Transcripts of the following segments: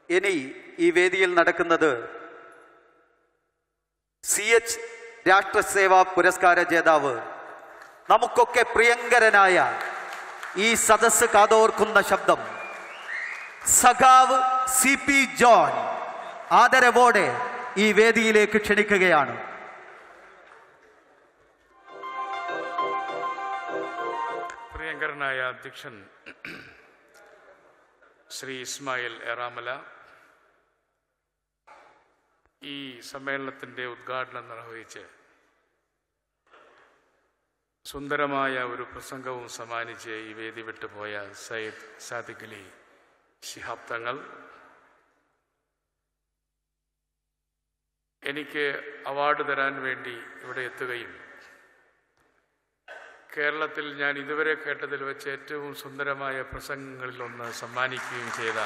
ഇനി ഈ വേദിയിൽ നടക്കുന്നത് സി എച്ച് രാഷ്ട്രസേവാ പുരസ്കാര ജേതാവ് നമുക്കൊക്കെ പ്രിയങ്കരനായ ഈ സദസ്സ് കാതോർക്കുന്ന ശബ്ദം സഖാവ് സി പി ജോൺ ആദരവോടെ ഈ വേദിയിലേക്ക് ക്ഷണിക്കുകയാണ് പ്രിയങ്കരനായ അധ്യക്ഷൻ ശ്രീ ഇസ്മായിൽ എറാമല ഈ സമ്മേളനത്തിൻ്റെ ഉദ്ഘാടനം നിർവഹിച്ച് സുന്ദരമായ ഒരു പ്രസംഗവും സമ്മാനിച്ച് ഈ വേദി വിട്ടുപോയ സയ്യിദ് സാദിഖ് അലി ശിഹാബ് തങ്ങൾ എനിക്ക് അവാർഡ് തരാൻ വേണ്ടി ഇവിടെ എത്തുകയും കേരളത്തിൽ ഞാൻ ഇതുവരെ കേട്ടതിൽ വെച്ച് ഏറ്റവും സുന്ദരമായ പ്രസംഗങ്ങളിലൊന്ന് സമ്മാനിക്കുകയും ചെയ്ത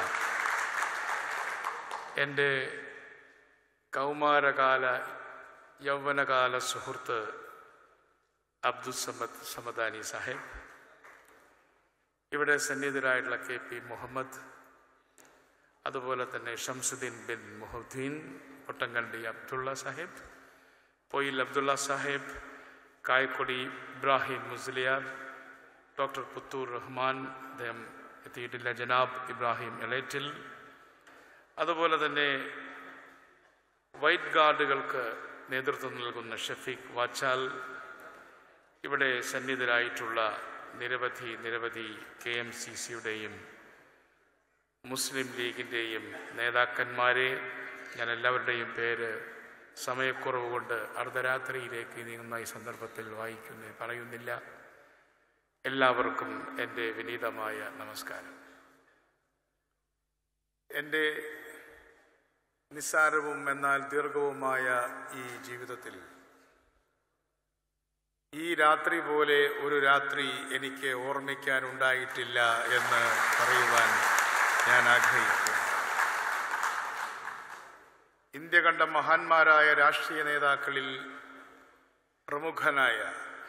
എൻ്റെ കൗമാരകാല യൗവനകാല സുഹൃത്ത് അബ്ദുസമദ് സമദാനി സാഹിബ് ഇവിടെ സന്നിഹിതരായിട്ടുള്ള കെ പി മുഹമ്മദ് അതുപോലെ തന്നെ ഷംസുദ്ദീൻ ബിൻ മുഹദ്ദീൻ കൊട്ടങ്കണ്ടി അബ്ദുള്ള സാഹിബ് പൊയിൽ അബ്ദുള്ള സാഹിബ് കായക്കൊടി ഇബ്രാഹിം മുസ്ലിയാർ ഡോക്ടർ പുത്തൂർ റഹ്മാൻ അദ്ദേഹം എത്തിയിട്ടില്ല ജനാബ് ഇബ്രാഹിം എളേറ്റിൽ അതുപോലെ തന്നെ വൈറ്റ് ഗാർഡുകൾക്ക് നേതൃത്വം നൽകുന്ന ഷഫീഖ് വാച്ചാൽ ഇവിടെ സന്നിധരായിട്ടുള്ള നിരവധി നിരവധി കെ എം സി സിയുടെയും മുസ്ലിം ലീഗിൻ്റെയും നേതാക്കന്മാരെ ഞാൻ എല്ലാവരുടെയും പേര് സമയക്കുറവ് കൊണ്ട് അർദ്ധരാത്രിയിലേക്ക് നീങ്ങുന്ന ഈ സന്ദർഭത്തിൽ വായിക്കുന്ന പറയുന്നില്ല എല്ലാവർക്കും എൻ്റെ വിനീതമായ നമസ്കാരം എൻ്റെ നിസ്സാരവും എന്നാൽ ദീർഘവുമായ ഈ ജീവിതത്തിൽ ഈ രാത്രി പോലെ ഒരു രാത്രി എനിക്ക് ഓർമ്മിക്കാനുണ്ടായിട്ടില്ല എന്ന് പറയുവാൻ ഞാൻ ആഗ്രഹിക്കുന്നു ഇന്ത്യ കണ്ട മഹാന്മാരായ രാഷ്ട്രീയ നേതാക്കളിൽ പ്രമുഖനായ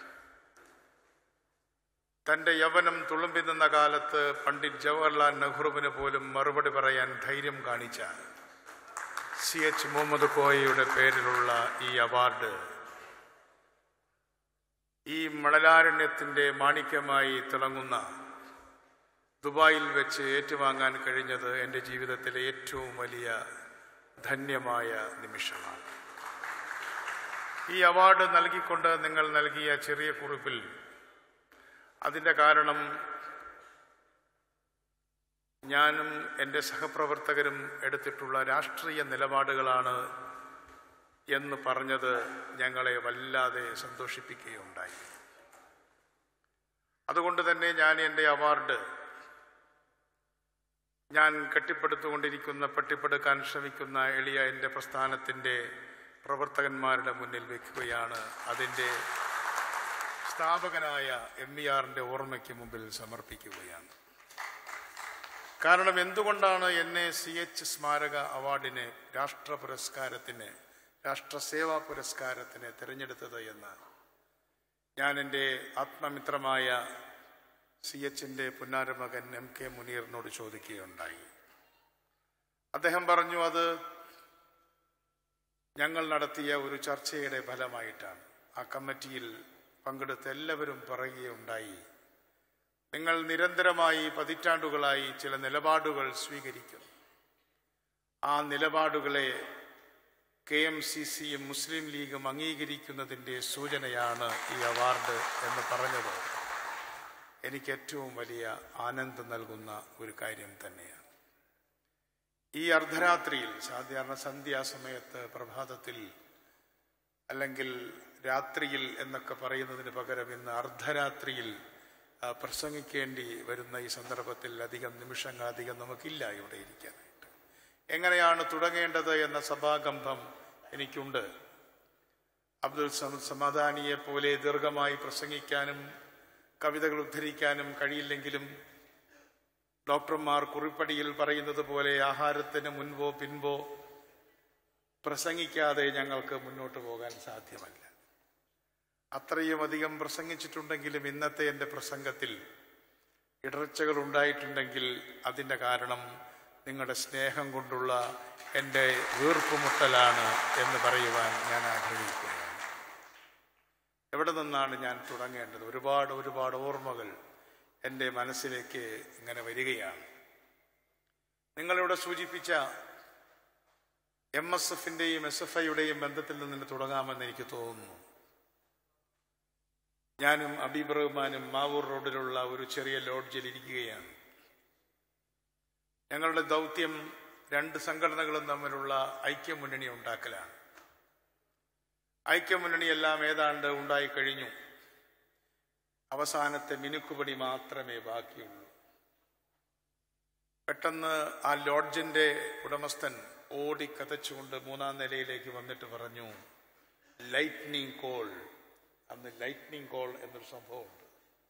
തൻ്റെ യവനം തുളുമ്പി നിന്ന കാലത്ത് പണ്ഡിറ്റ് ജവഹർലാൽ നെഹ്റുവിന് പോലും മറുപടി പറയാൻ ധൈര്യം കാണിച്ച സി എച്ച് മുഹമ്മദ് കോയയുടെ പേരിലുള്ള ഈ അവാർഡ് ഈ മണലാരണ്യത്തിൻ്റെ മാണിക്യമായി തിളങ്ങുന്ന ദുബായിൽ വെച്ച് ഏറ്റുവാങ്ങാൻ കഴിഞ്ഞത് എൻ്റെ ജീവിതത്തിലെ ഏറ്റവും വലിയ ധന്യമായ നിമിഷമാണ് ഈ അവാർഡ് നൽകിക്കൊണ്ട് നിങ്ങൾ നൽകിയ ചെറിയ കുറിപ്പിൽ അതിൻ്റെ കാരണം ഞാനും എൻ്റെ സഹപ്രവർത്തകരും എടുത്തിട്ടുള്ള രാഷ്ട്രീയ നിലപാടുകളാണ് എന്ന് പറഞ്ഞത് ഞങ്ങളെ വല്ലാതെ സന്തോഷിപ്പിക്കുകയുണ്ടായി അതുകൊണ്ട് തന്നെ ഞാൻ എൻ്റെ അവാർഡ് ഞാൻ കെട്ടിപ്പടുത്തുകൊണ്ടിരിക്കുന്ന പെട്ടിപ്പെടുക്കാൻ ശ്രമിക്കുന്ന എളിയ എൻ്റെ പ്രസ്ഥാനത്തിൻ്റെ പ്രവർത്തകന്മാരുടെ മുന്നിൽ വയ്ക്കുകയാണ് അതിൻ്റെ സ്ഥാപകനായ എം ഇ ആറിൻ്റെ ഓർമ്മയ്ക്ക് മുമ്പിൽ സമർപ്പിക്കുകയാണ് കാരണം എന്തുകൊണ്ടാണ് എന്നെ സി എച്ച് സ്മാരക അവാർഡിന് രാഷ്ട്ര പുരസ്കാരത്തിന് രാഷ്ട്രസേവാ പുരസ്കാരത്തിന് തിരഞ്ഞെടുത്തത് എന്ന് ഞാൻ എൻ്റെ ആത്മമിത്രമായ സി എച്ചിൻ്റെ പുന്നാരമകൻ എം കെ മുനീറിനോട് ചോദിക്കുകയുണ്ടായി അദ്ദേഹം പറഞ്ഞു അത് ഞങ്ങൾ നടത്തിയ ഒരു ചർച്ചയുടെ ഫലമായിട്ടാണ് ആ കമ്മിറ്റിയിൽ പങ്കെടുത്ത എല്ലാവരും പറയുകയുണ്ടായി നിങ്ങൾ നിരന്തരമായി പതിറ്റാണ്ടുകളായി ചില നിലപാടുകൾ സ്വീകരിക്കും ആ നിലപാടുകളെ കെ എം സി സിയും മുസ്ലിം ലീഗും അംഗീകരിക്കുന്നതിൻ്റെ സൂചനയാണ് ഈ അവാർഡ് എന്ന് പറഞ്ഞത് എനിക്ക് ഏറ്റവും വലിയ ആനന്ദം നൽകുന്ന ഒരു കാര്യം തന്നെയാണ് ഈ അർദ്ധരാത്രിയിൽ സാധാരണ സന്ധ്യാസമയത്ത് പ്രഭാതത്തിൽ അല്ലെങ്കിൽ രാത്രിയിൽ എന്നൊക്കെ പറയുന്നതിന് പകരം ഇന്ന് അർദ്ധരാത്രിയിൽ ആ, പ്രസംഗിക്കേണ്ടി വരുന്ന ഈ സന്ദർഭത്തിൽ അധികം നിമിഷങ്ങൾ അധികം നമുക്കില്ല ഇവിടെ ഇരിക്കാനായിട്ട് എങ്ങനെയാണ് തുടങ്ങേണ്ടത് എന്ന സഭാകമ്പം എനിക്കുണ്ട് അബ്ദുൽ സമദ് സമാധാനിയെ പോലെ ദീർഘമായി പ്രസംഗിക്കാനും കവിതകൾ ഉദ്ധരിക്കാനും കഴിയില്ലെങ്കിലും ഡോക്ടർമാർ കുറിപ്പടിയിൽ പറയുന്നത് പോലെ ആഹാരത്തിന് മുൻപോ പിൻപോ പ്രസംഗിക്കാതെ ഞങ്ങൾക്ക് മുന്നോട്ട് പോകാൻ സാധ്യമല്ല അത്രയും അധികം പ്രസംഗിച്ചിട്ടുണ്ടെങ്കിലും ഇന്നത്തെ എൻ്റെ പ്രസംഗത്തിൽ ഇടർച്ചകൾ ഉണ്ടായിട്ടുണ്ടെങ്കിൽ അതിൻ്റെ കാരണം നിങ്ങളുടെ സ്നേഹം കൊണ്ടുള്ള എൻ്റെ വീർപ്പുമുട്ടലാണ് എന്ന് പറയുവാൻ ഞാൻ ആഗ്രഹിക്കുകയാണ് എവിടെ നിന്നാണ് ഞാൻ തുടങ്ങേണ്ടത് ഒരുപാട് ഒരുപാട് ഓർമ്മകൾ എൻ്റെ മനസ്സിലേക്ക് ഇങ്ങനെ വരികയാണ് നിങ്ങളിവിടെ സൂചിപ്പിച്ച എം എസ് എഫിൻ്റെയും എസ് എഫ് ഐയുടെയും ബന്ധത്തിൽ നിന്ന് തുടങ്ങാമെന്ന് എനിക്ക് തോന്നുന്നു ഞാനും അബീബ് റഹ്മാനും മാവൂർ റോഡിലുള്ള ഒരു ചെറിയ ലോഡ്ജിൽ ഇരിക്കുകയാണ് ഞങ്ങളുടെ ദൗത്യം രണ്ട് സംഘടനകളും തമ്മിലുള്ള ഐക്യമുന്നണി ഉണ്ടാക്കലാണ് ഐക്യമുന്നണി എല്ലാം ഏതാണ്ട് ഉണ്ടായിക്കഴിഞ്ഞു അവസാനത്തെ മിനുക്കുപടി മാത്രമേ ബാക്കിയുള്ളൂ പെട്ടെന്ന് ആ ലോഡ്ജിന്റെ ഉടമസ്ഥൻ ഓടി കതച്ചുകൊണ്ട് മൂന്നാം നിലയിലേക്ക് വന്നിട്ട് പറഞ്ഞു ലൈറ്റ്നിങ് കോൾ അന്ന് ലൈറ്റ്നിങ് കോൾ എന്നൊരു സംഭവമുണ്ട്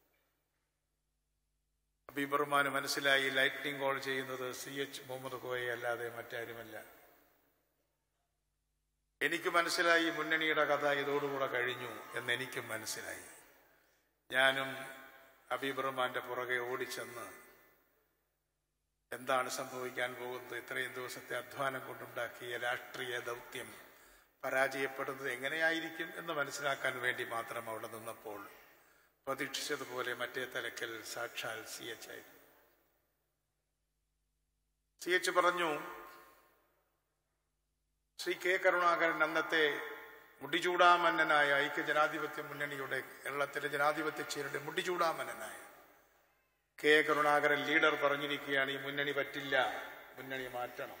അബീബർമാന് മനസ്സിലായി ലൈറ്റ്നിങ് കോൾ ചെയ്യുന്നത് സി എച്ച് മുഹമ്മദ് കോയെ അല്ലാതെ മറ്റാരുമല്ല എനിക്ക് മനസ്സിലായി മുന്നണിയുടെ കഥ ഇതോടുകൂടെ കഴിഞ്ഞു എന്ന് എനിക്കും മനസ്സിലായി ഞാനും ഹബീബ് റഹ്മാന്റെ പുറകെ ഓടിച്ചെന്ന് എന്താണ് സംഭവിക്കാൻ പോകുന്നത് ഇത്രയും ദിവസത്തെ അധ്വാനം കൊണ്ടുണ്ടാക്കിയ രാഷ്ട്രീയ ദൗത്യം പരാജയപ്പെടുന്നത് എങ്ങനെയായിരിക്കും എന്ന് മനസ്സിലാക്കാൻ വേണ്ടി മാത്രം അവിടെ നിന്നപ്പോൾ പ്രതീക്ഷിച്ചതുപോലെ മറ്റേ തലക്കൽ സാക്ഷാൽ സി എച്ച് ആയിരുന്നു സി എച്ച് പറഞ്ഞു ശ്രീ കെ കരുണാകരൻ അന്നത്തെ മുടിചൂടാമന്നനായ ഐക്യ ജനാധിപത്യ മുന്നണിയുടെ കേരളത്തിലെ ജനാധിപത്യ ചേരിയുടെ മുടിചൂടാമന്നനായ കെ കരുണാകരൻ ലീഡർ പറഞ്ഞിരിക്കുകയാണ് ഈ മുന്നണി പറ്റില്ല മുന്നണി മാറ്റണം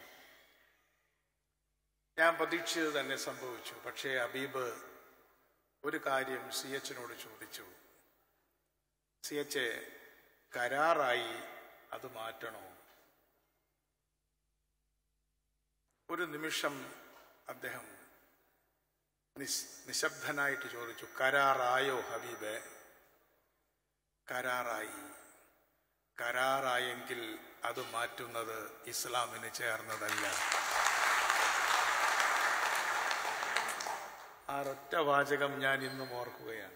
ഞാൻ പ്രതീക്ഷിച്ചത് തന്നെ സംഭവിച്ചു പക്ഷേ അബീബ് ഒരു കാര്യം സി എച്ചിനോട് ചോദിച്ചു സി എച്ച് കരാറായി അത് മാറ്റണോ ഒരു നിമിഷം അദ്ദേഹം നിസ് നിശബ്ദനായിട്ട് ചോദിച്ചു കരാറായോ ഹബീബ് കരാറായി കരാറായെങ്കിൽ അത് മാറ്റുന്നത് ഇസ്ലാമിന് ചേർന്നതല്ല ആ ഒറ്റ വാചകം ഞാൻ ഇന്നും ഓർക്കുകയാണ്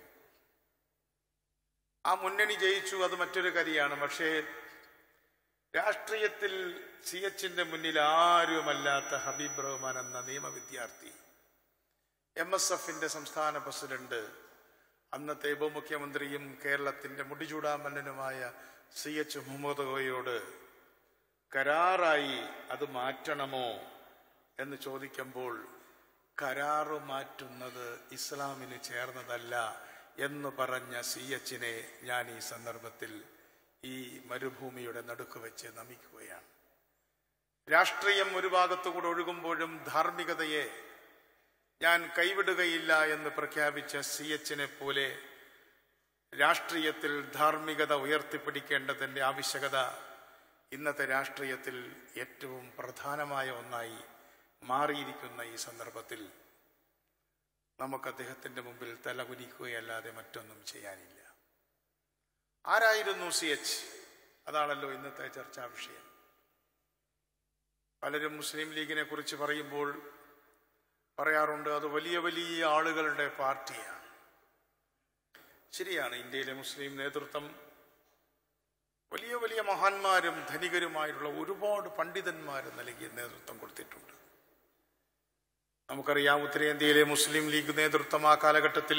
ആ മുന്നണി ജയിച്ചു അത് മറ്റൊരു കരിയാണ് പക്ഷേ രാഷ്ട്രീയത്തിൽ സി എച്ചിന്റെ മുന്നിൽ ആരുമല്ലാത്ത ഹബീബ് റഹ്മാൻ എന്ന നിയമ വിദ്യാർത്ഥി എം എസ് എഫിന്റെ സംസ്ഥാന പ്രസിഡന്റ് അന്നത്തെ ഉപമുഖ്യമന്ത്രിയും കേരളത്തിന്റെ മുടിചൂടാമന്നനുമായ സി എച്ച് മുഹമ്മദ് കോയോട് കരാറായി അത് മാറ്റണമോ എന്ന് ചോദിക്കുമ്പോൾ കരാറ് മാറ്റുന്നത് ഇസ്ലാമിന് ചേർന്നതല്ല എന്ന് പറഞ്ഞ സി എച്ചിനെ ഞാൻ ഈ സന്ദർഭത്തിൽ ഈ മരുഭൂമിയുടെ നടുക്ക് വെച്ച് നമിക്കുകയാണ് രാഷ്ട്രീയം ഒരു ഭാഗത്തുകൂടെ ഒഴുകുമ്പോഴും ധാർമ്മികതയെ ഞാൻ കൈവിടുകയില്ല എന്ന് പ്രഖ്യാപിച്ച സി എച്ചിനെ പോലെ രാഷ്ട്രീയത്തിൽ ധാർമ്മികത ഉയർത്തിപ്പിടിക്കേണ്ടതിൻ്റെ ആവശ്യകത ഇന്നത്തെ രാഷ്ട്രീയത്തിൽ ഏറ്റവും പ്രധാനമായ ഒന്നായി മാറിയിരിക്കുന്ന ഈ സന്ദർഭത്തിൽ നമുക്ക് അദ്ദേഹത്തിന്റെ മുമ്പിൽ തലകുനിക്കുകയല്ലാതെ മറ്റൊന്നും ചെയ്യാനില്ല ആരായിരുന്നു സി എച്ച് അതാണല്ലോ ഇന്നത്തെ ചർച്ചാ വിഷയം പലരും മുസ്ലിം ലീഗിനെ കുറിച്ച് പറയുമ്പോൾ പറയാറുണ്ട് അത് വലിയ വലിയ ആളുകളുടെ പാർട്ടിയാണ് ശരിയാണ് ഇന്ത്യയിലെ മുസ്ലിം നേതൃത്വം വലിയ വലിയ മഹാന്മാരും ധനികരുമായിട്ടുള്ള ഒരുപാട് പണ്ഡിതന്മാരും നൽകിയ നേതൃത്വം കൊടുത്തിട്ടുണ്ട് നമുക്കറിയാം ഉത്തരേന്ത്യയിലെ മുസ്ലിം ലീഗ് നേതൃത്വം ആ കാലഘട്ടത്തിൽ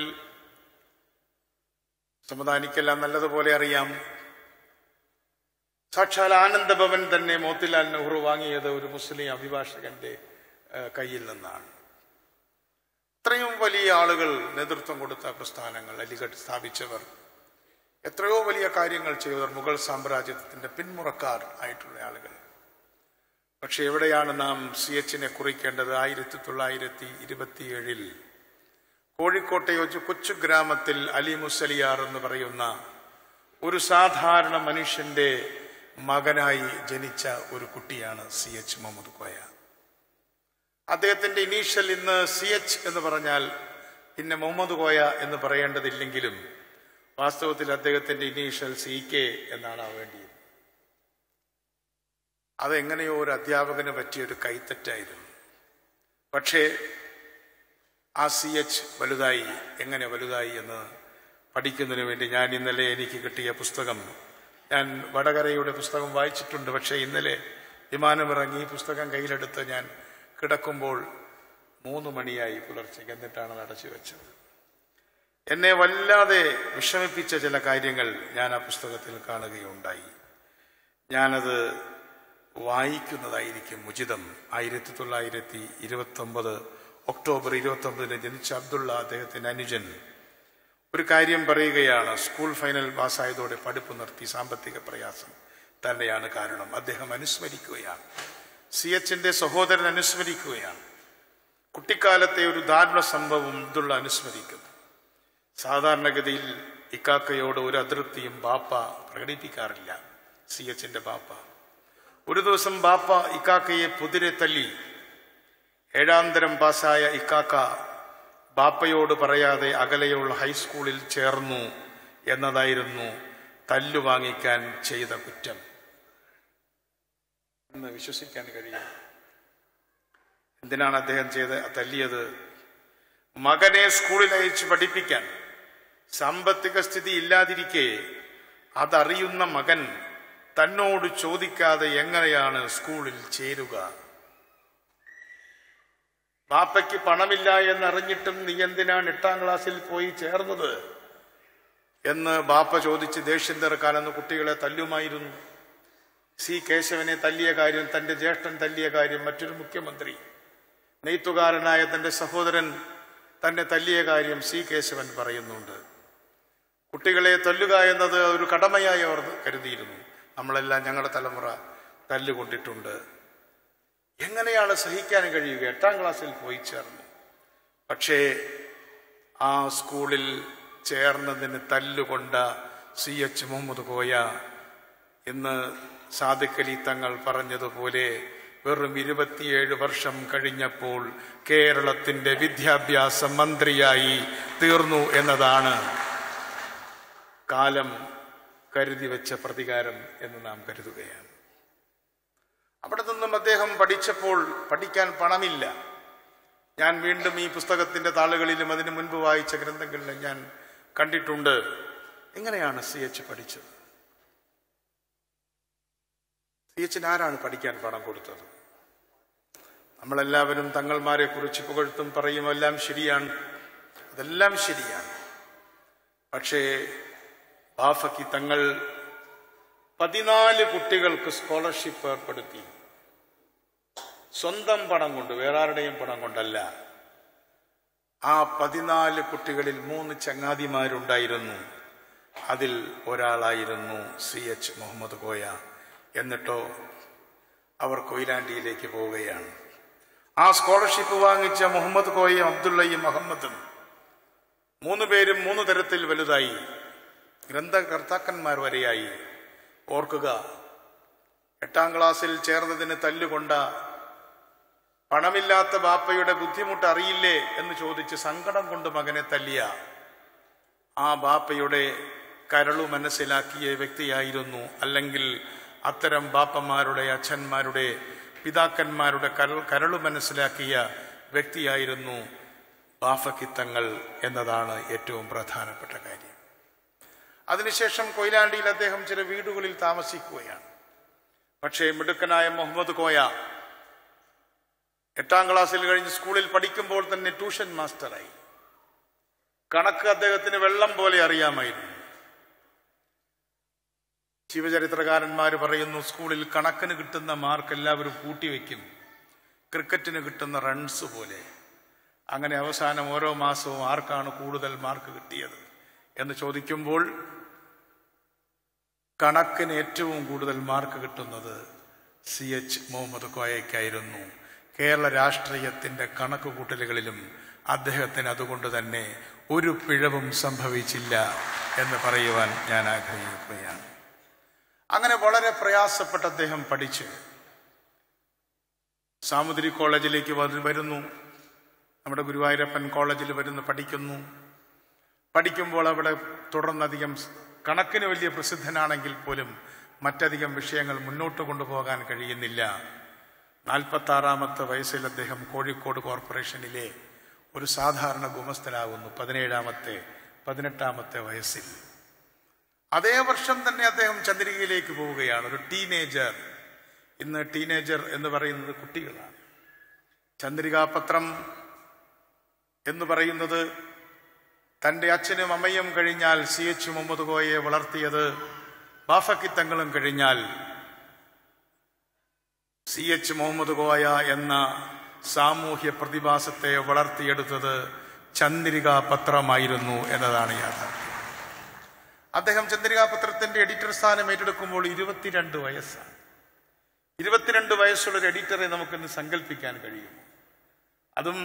സമുദാനിക്കെല്ലാം നല്ലതുപോലെ അറിയാം സാക്ഷാൽ ആനന്ദ ഭവൻ തന്നെ മോത്തിലാൽ നെഹ്റു വാങ്ങിയത് ഒരു മുസ്ലിം അഭിഭാഷകന്റെ ഏഹ്, കയ്യിൽ നിന്നാണ് ഇത്രയും വലിയ ആളുകൾ നേതൃത്വം കൊടുത്ത പ്രസ്ഥാനങ്ങൾ അലിഗഡ് സ്ഥാപിച്ചവർ എത്രയോ വലിയ കാര്യങ്ങൾ ചെയ്തവർ മുഗൾ സാമ്രാജ്യത്തിന്റെ പിന്മുറക്കാർ ആയിട്ടുള്ള ആളുകൾ പക്ഷെ എവിടെയാണ് നാം സി എച്ചിനെ കുറിക്കേണ്ടത് ആയിരത്തി തൊള്ളായിരത്തി ഇരുപത്തിയേഴിൽ കോഴിക്കോട്ടെ ഒരു കൊച്ചു ഗ്രാമത്തിൽ അലി മുസലിയാർ എന്ന് പറയുന്ന ഒരു സാധാരണ മനുഷ്യന്റെ മകനായി ജനിച്ച ഒരു കുട്ടിയാണ് സി എച്ച് മുഹമ്മദ് കോയ അദ്ദേഹത്തിന്റെ ഇനീഷ്യൽ ഇന്ന് സി എച്ച് എന്ന് പറഞ്ഞാൽ പിന്നെ മുഹമ്മദ് കോയ എന്ന് പറയേണ്ടതില്ലെങ്കിലും വാസ്തവത്തിൽ അദ്ദേഹത്തിന്റെ ഇനീഷ്യൽ സി കെ എന്നാണ് ആവേണ്ടിയത് അതെങ്ങനെയോ ഒരു അധ്യാപകന് പറ്റിയൊരു കൈത്തറ്റായിരുന്നു പക്ഷേ ആ സി എച്ച് വലുതായി എങ്ങനെ വലുതായി എന്ന് പഠിക്കുന്നതിന് വേണ്ടി ഞാൻ ഇന്നലെ എനിക്ക് കിട്ടിയ പുസ്തകം ഞാൻ വടകരയുടെ പുസ്തകം വായിച്ചിട്ടുണ്ട് പക്ഷേ ഇന്നലെ വിമാനമിറങ്ങി ഈ പുസ്തകം കയ്യിലെടുത്ത് ഞാൻ കിടക്കുമ്പോൾ മൂന്ന് മണിയായി പുലർച്ചയ്ക്ക് എന്നിട്ടാണ് അത് അടച്ചു വെച്ചത് എന്നെ വല്ലാതെ വിഷമിപ്പിച്ച ചില കാര്യങ്ങൾ ഞാൻ ആ പുസ്തകത്തിൽ കാണുകയുണ്ടായി ഞാനത് വായിക്കുന്നതായിരിക്കും ഉചിതം ആയിരത്തി തൊള്ളായിരത്തി ഇരുപത്തി ഒമ്പത് ഒക്ടോബർ ഇരുപത്തി ഒമ്പതിന് ജനിച്ച അബ്ദുള്ള അദ്ദേഹത്തിന്റെ അനുജൻ ഒരു കാര്യം പറയുകയാണ് സ്കൂൾ ഫൈനൽ പാസ്സായതോടെ പഠിപ്പ് നിർത്തി സാമ്പത്തിക പ്രയാസം തന്നെയാണ് കാരണം അദ്ദേഹം അനുസ്മരിക്കുകയാണ് സി എച്ചിന്റെ സഹോദരൻ അനുസ്മരിക്കുകയാണ് കുട്ടിക്കാലത്തെ ഒരു ദാരുണ സംഭവം അബ്ദുള്ള അനുസ്മരിക്കുന്നു സാധാരണഗതിയിൽ ഇക്കാക്കയോട് ഒരു അതൃപ്തിയും ബാപ്പ പ്രകടിപ്പിക്കാറില്ല സി എച്ചിന്റെ ബാപ്പ ഒരു ദിവസം ബാപ്പ ഇക്കാക്കയെ പുതിരെ തല്ലി ഏഴാം തരം പാസ്സായ ഇക്കാക്ക ബാപ്പയോട് പറയാതെ അകലെയുള്ള ഹൈസ്കൂളിൽ ചേർന്നു എന്നതായിരുന്നു തല്ലു വാങ്ങിക്കാൻ ചെയ്ത കുറ്റം എന്ന് വിശ്വസിക്കാൻ കഴിയും എന്തിനാണ് അദ്ദേഹം ചെയ്ത് തല്ലിയത് മകനെ സ്കൂളിൽ അയച്ച് പഠിപ്പിക്കാൻ സാമ്പത്തിക സ്ഥിതി ഇല്ലാതിരിക്കെ അതറിയുന്ന മകൻ തന്നോട് ചോദിക്കാതെ എങ്ങനെയാണ് സ്കൂളിൽ ചേരുക ബാപ്പയ്ക്ക് പണമില്ല എന്നറിഞ്ഞിട്ടും നീ എന്തിനാണ് എട്ടാം ക്ലാസ്സിൽ പോയി ചേർന്നത് എന്ന് ബാപ്പ ചോദിച്ച് ദേഷ്യം തീർക്കാനെന്ന് കുട്ടികളെ തല്ലുമായിരുന്നു സി കേശവനെ തല്ലിയ കാര്യം തന്റെ ജ്യേഷ്ഠൻ തല്ലിയ കാര്യം മറ്റൊരു മുഖ്യമന്ത്രി നെയ്ത്തുകാരനായ തന്റെ സഹോദരൻ തന്നെ തല്ലിയ കാര്യം സി കേശവൻ പറയുന്നുണ്ട് കുട്ടികളെ തല്ലുക എന്നത് ഒരു കടമയായി അവർ കരുതിയിരുന്നു നമ്മളെല്ലാം ഞങ്ങളുടെ തലമുറ തല്ലുകൊണ്ടിട്ടുണ്ട് എങ്ങനെയാണ് സഹിക്കാൻ കഴിയുക എട്ടാം ക്ലാസ്സിൽ പോയി ചേർന്നു പക്ഷേ ആ സ്കൂളിൽ ചേർന്നതിന് തല്ലുകൊണ്ട സി എച്ച് മുഹമ്മദ് കോയ ഇന്ന് സാദിഖ് അലി തങ്ങൾ പറഞ്ഞതുപോലെ വെറും ഇരുപത്തിയേഴ് വർഷം കഴിഞ്ഞപ്പോൾ കേരളത്തിന്റെ വിദ്യാഭ്യാസ മന്ത്രിയായി തീർന്നു എന്നതാണ് കാലം കരുതി വെച്ച പ്രതികാരം എന്ന് നാം കരുതുകയാണ് അവിടെ നിന്നും അദ്ദേഹം പഠിച്ചപ്പോൾ പഠിക്കാൻ പണമില്ല ഞാൻ വീണ്ടും ഈ പുസ്തകത്തിന്റെ താളുകളിലും അതിനു മുൻപ് വായിച്ച ഗ്രന്ഥങ്ങളിലും ഞാൻ കണ്ടിട്ടുണ്ട് എങ്ങനെയാണ് സി എച്ച് പഠിച്ചത് സി എച്ചിന് ആരാണ് പഠിക്കാൻ പണം കൊടുത്തത് നമ്മളെല്ലാവരും തങ്ങൾമാരെ കുറിച്ച് പുകഴ്ത്തും പറയും എല്ലാം ശരിയാണ് അതെല്ലാം ശരിയാണ് പക്ഷേ ബാഫയ്ക്ക് തങ്ങൾ പതിനാല് കുട്ടികൾക്ക് സ്കോളർഷിപ്പ് ഏർപ്പെടുത്തി സ്വന്തം പണം കൊണ്ട് വേറെ ആരുടെയും പണം കൊണ്ടല്ല ആ പതിനാല് കുട്ടികളിൽ മൂന്ന് ചങ്ങാതിമാരുണ്ടായിരുന്നു അതിൽ ഒരാളായിരുന്നു സി എച്ച് മുഹമ്മദ് കോയ എന്നിട്ടോ അവർ കൊയിലാണ്ടിയിലേക്ക് പോവുകയാണ് ആ സ്കോളർഷിപ്പ് വാങ്ങിച്ച മുഹമ്മദ് കോയയും അബ്ദുള്ളയും മുഹമ്മദും മൂന്ന് പേരും മൂന്ന് തരത്തിൽ വലുതായി ഗ്രന്ഥകർത്താക്കന്മാർ വരെയായി ഓർക്കുക എട്ടാം ക്ലാസ്സിൽ ചേർന്നതിന് തല്ലുകൊണ്ട പണമില്ലാത്ത ബാപ്പയുടെ ബുദ്ധിമുട്ട് അറിയില്ലേ എന്ന് ചോദിച്ച് സങ്കടം കൊണ്ട് മകനെ തല്ലിയ ആ ബാപ്പയുടെ കരളു മനസ്സിലാക്കിയ വ്യക്തിയായിരുന്നു അല്ലെങ്കിൽ അത്തരം ബാപ്പമാരുടെ അച്ഛന്മാരുടെ പിതാക്കന്മാരുടെ കരൾ കരളു മനസ്സിലാക്കിയ വ്യക്തിയായിരുന്നു ബാഫക്കിത്തങ്ങൾ എന്നതാണ് ഏറ്റവും പ്രധാനപ്പെട്ട കാര്യം അതിനുശേഷം കൊയിലാണ്ടിയിൽ അദ്ദേഹം ചില വീടുകളിൽ താമസിക്കുകയാണ് പക്ഷേ മിടുക്കനായ മുഹമ്മദ് കോയ എട്ടാം ക്ലാസ്സിൽ കഴിഞ്ഞ് സ്കൂളിൽ പഠിക്കുമ്പോൾ തന്നെ ട്യൂഷൻ മാസ്റ്ററായി കണക്ക് അദ്ദേഹത്തിന് വെള്ളം പോലെ അറിയാമായിരുന്നു ശിവചരിത്രകാരന്മാർ പറയുന്നു സ്കൂളിൽ കണക്കിന് കിട്ടുന്ന മാർക്ക് എല്ലാവരും കൂട്ടിവെക്കും ക്രിക്കറ്റിന് കിട്ടുന്ന റൺസ് പോലെ അങ്ങനെ അവസാനം ഓരോ മാസവും ആർക്കാണ് കൂടുതൽ മാർക്ക് കിട്ടിയത് എന്ന് ചോദിക്കുമ്പോൾ കണക്കിന് ഏറ്റവും കൂടുതൽ മാർക്ക് കിട്ടുന്നത് സി എച്ച് മുഹമ്മദ് കോയയ്ക്കായിരുന്നു കേരള രാഷ്ട്രീയത്തിന്റെ കണക്ക് കൂട്ടലുകളിലും അദ്ദേഹത്തിന് അതുകൊണ്ട് തന്നെ ഒരു പിഴവും സംഭവിച്ചില്ല എന്ന് പറയുവാൻ ഞാൻ ആഗ്രഹിക്കുകയാണ് അങ്ങനെ വളരെ പ്രയാസപ്പെട്ട് അദ്ദേഹം പഠിച്ച് സാമുദ്രി കോളേജിലേക്ക് വന്ന് വരുന്നു നമ്മുടെ ഗുരുവായൂരപ്പൻ കോളേജിൽ വരുന്നു പഠിക്കുന്നു പഠിക്കുമ്പോൾ അവിടെ തുടർന്നധികം കണക്കിന് വലിയ പ്രസിദ്ധനാണെങ്കിൽ പോലും മറ്റധികം വിഷയങ്ങൾ മുന്നോട്ട് കൊണ്ടുപോകാൻ കഴിയുന്നില്ല നാൽപ്പത്തി ആറാമത്തെ വയസ്സിൽ അദ്ദേഹം കോഴിക്കോട് കോർപ്പറേഷനിലെ ഒരു സാധാരണ ഗുമസ്തനാകുന്നു പതിനേഴാമത്തെ പതിനെട്ടാമത്തെ വയസ്സിൽ അതേ വർഷം തന്നെ അദ്ദേഹം ചന്ദ്രികയിലേക്ക് പോവുകയാണ് ഒരു ടീനേജർ ഇന്ന് ടീനേജർ എന്ന് പറയുന്നത് കുട്ടികളാണ് ചന്ദ്രികാപത്രം എന്ന് പറയുന്നത് തൻ്റെ അച്ഛനും അമ്മയും കഴിഞ്ഞാൽ സി എച്ച് മുഹമ്മദ് കോയെ വളർത്തിയത് ബാഫക്കിത്തങ്ങളും കഴിഞ്ഞാൽ സി എച്ച് മുഹമ്മദ് കോയ എന്ന സാമൂഹ്യ പ്രതിഭാസത്തെ വളർത്തിയെടുത്തത് ചന്ദ്രിക പത്രമായിരുന്നു എന്നതാണ് യാഥാർത്ഥ്യം അദ്ദേഹം ചന്ദ്രിക പത്രത്തിന്റെ എഡിറ്റർ സ്ഥാനം ഏറ്റെടുക്കുമ്പോൾ ഇരുപത്തിരണ്ട് വയസ്സാണ് ഇരുപത്തിരണ്ട് വയസ്സുള്ള ഒരു എഡിറ്ററെ നമുക്കിന്ന് സങ്കല്പിക്കാൻ കഴിയും അതും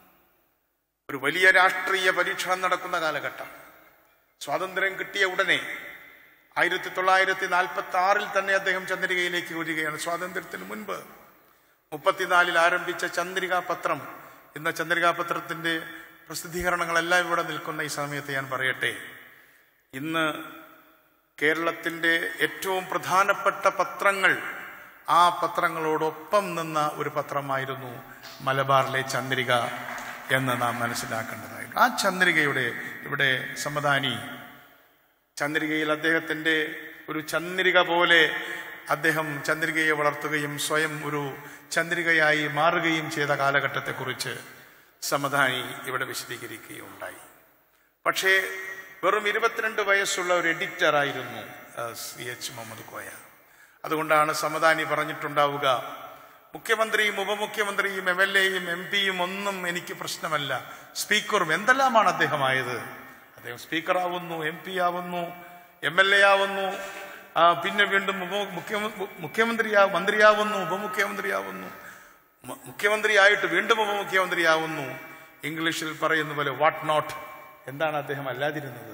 ഒരു വലിയ രാഷ്ട്രീയ പരീക്ഷണം നടക്കുന്ന കാലഘട്ടം സ്വാതന്ത്ര്യം കിട്ടിയ ഉടനെ ആയിരത്തി തൊള്ളായിരത്തി നാൽപ്പത്തി ആറിൽ തന്നെ അദ്ദേഹം ചന്ദ്രികയിലേക്ക് വരികയാണ് സ്വാതന്ത്ര്യത്തിന് മുൻപ് മുപ്പത്തിനാലിൽ ആരംഭിച്ച ചന്ദ്രിക പത്രം ഇന്ന് ചന്ദ്രിക പത്രത്തിന്റെ പ്രസിദ്ധീകരണങ്ങളെല്ലാം ഇവിടെ നിൽക്കുന്ന ഈ സമയത്ത് ഞാൻ പറയട്ടെ ഇന്ന് കേരളത്തിന്റെ ഏറ്റവും പ്രധാനപ്പെട്ട പത്രങ്ങൾ ആ പത്രങ്ങളോടൊപ്പം നിന്ന ഒരു പത്രമായിരുന്നു മലബാറിലെ ചന്ദ്രിക എന്ന് നാം മനസ്സിലാക്കേണ്ടതായിരുന്നു ആ ചന്ദ്രികയുടെ ഇവിടെ സമദാനി ചന്ദ്രികയിൽ അദ്ദേഹത്തിന്റെ ഒരു ചന്ദ്രിക പോലെ അദ്ദേഹം ചന്ദ്രികയെ വളർത്തുകയും സ്വയം ഒരു ചന്ദ്രികയായി മാറുകയും ചെയ്ത കാലഘട്ടത്തെക്കുറിച്ച് സമദാനി ഇവിടെ വിശദീകരിക്കുകയുണ്ടായി പക്ഷേ വെറും ഇരുപത്തിരണ്ട് വയസ്സുള്ള ഒരു എഡിറ്ററായിരുന്നു സി എച്ച് മുഹമ്മദ് കോയ അതുകൊണ്ടാണ് സമദാനി പറഞ്ഞിട്ടുണ്ടാവുക മുഖ്യമന്ത്രിയും ഉപമുഖ്യമന്ത്രിയും എം എൽ എയും എം പിയും ഒന്നും എനിക്ക് പ്രശ്നമല്ല സ്പീക്കറും എന്തെല്ലാമാണ് അദ്ദേഹം ആയത് അദ്ദേഹം സ്പീക്കറാവുന്നു എം പി ആവുന്നു എം എൽ എ ആവുന്നു ആ, പിന്നെ വീണ്ടും ഉപ- മുഖ്യമ- മുഖ്യമന്ത്രിയാ മന്ത്രിയാവുന്നു ഉപമുഖ്യമന്ത്രിയാവുന്നു മു- മുഖ്യമന്ത്രിയായിട്ട് വീണ്ടും ഉപമുഖ്യമന്ത്രിയാവുന്നു ഇംഗ്ലീഷിൽ പറയുന്ന പോലെ വാട്ട് നോട്ട് എന്താണ് അദ്ദേഹം അല്ലാതിരുന്നത്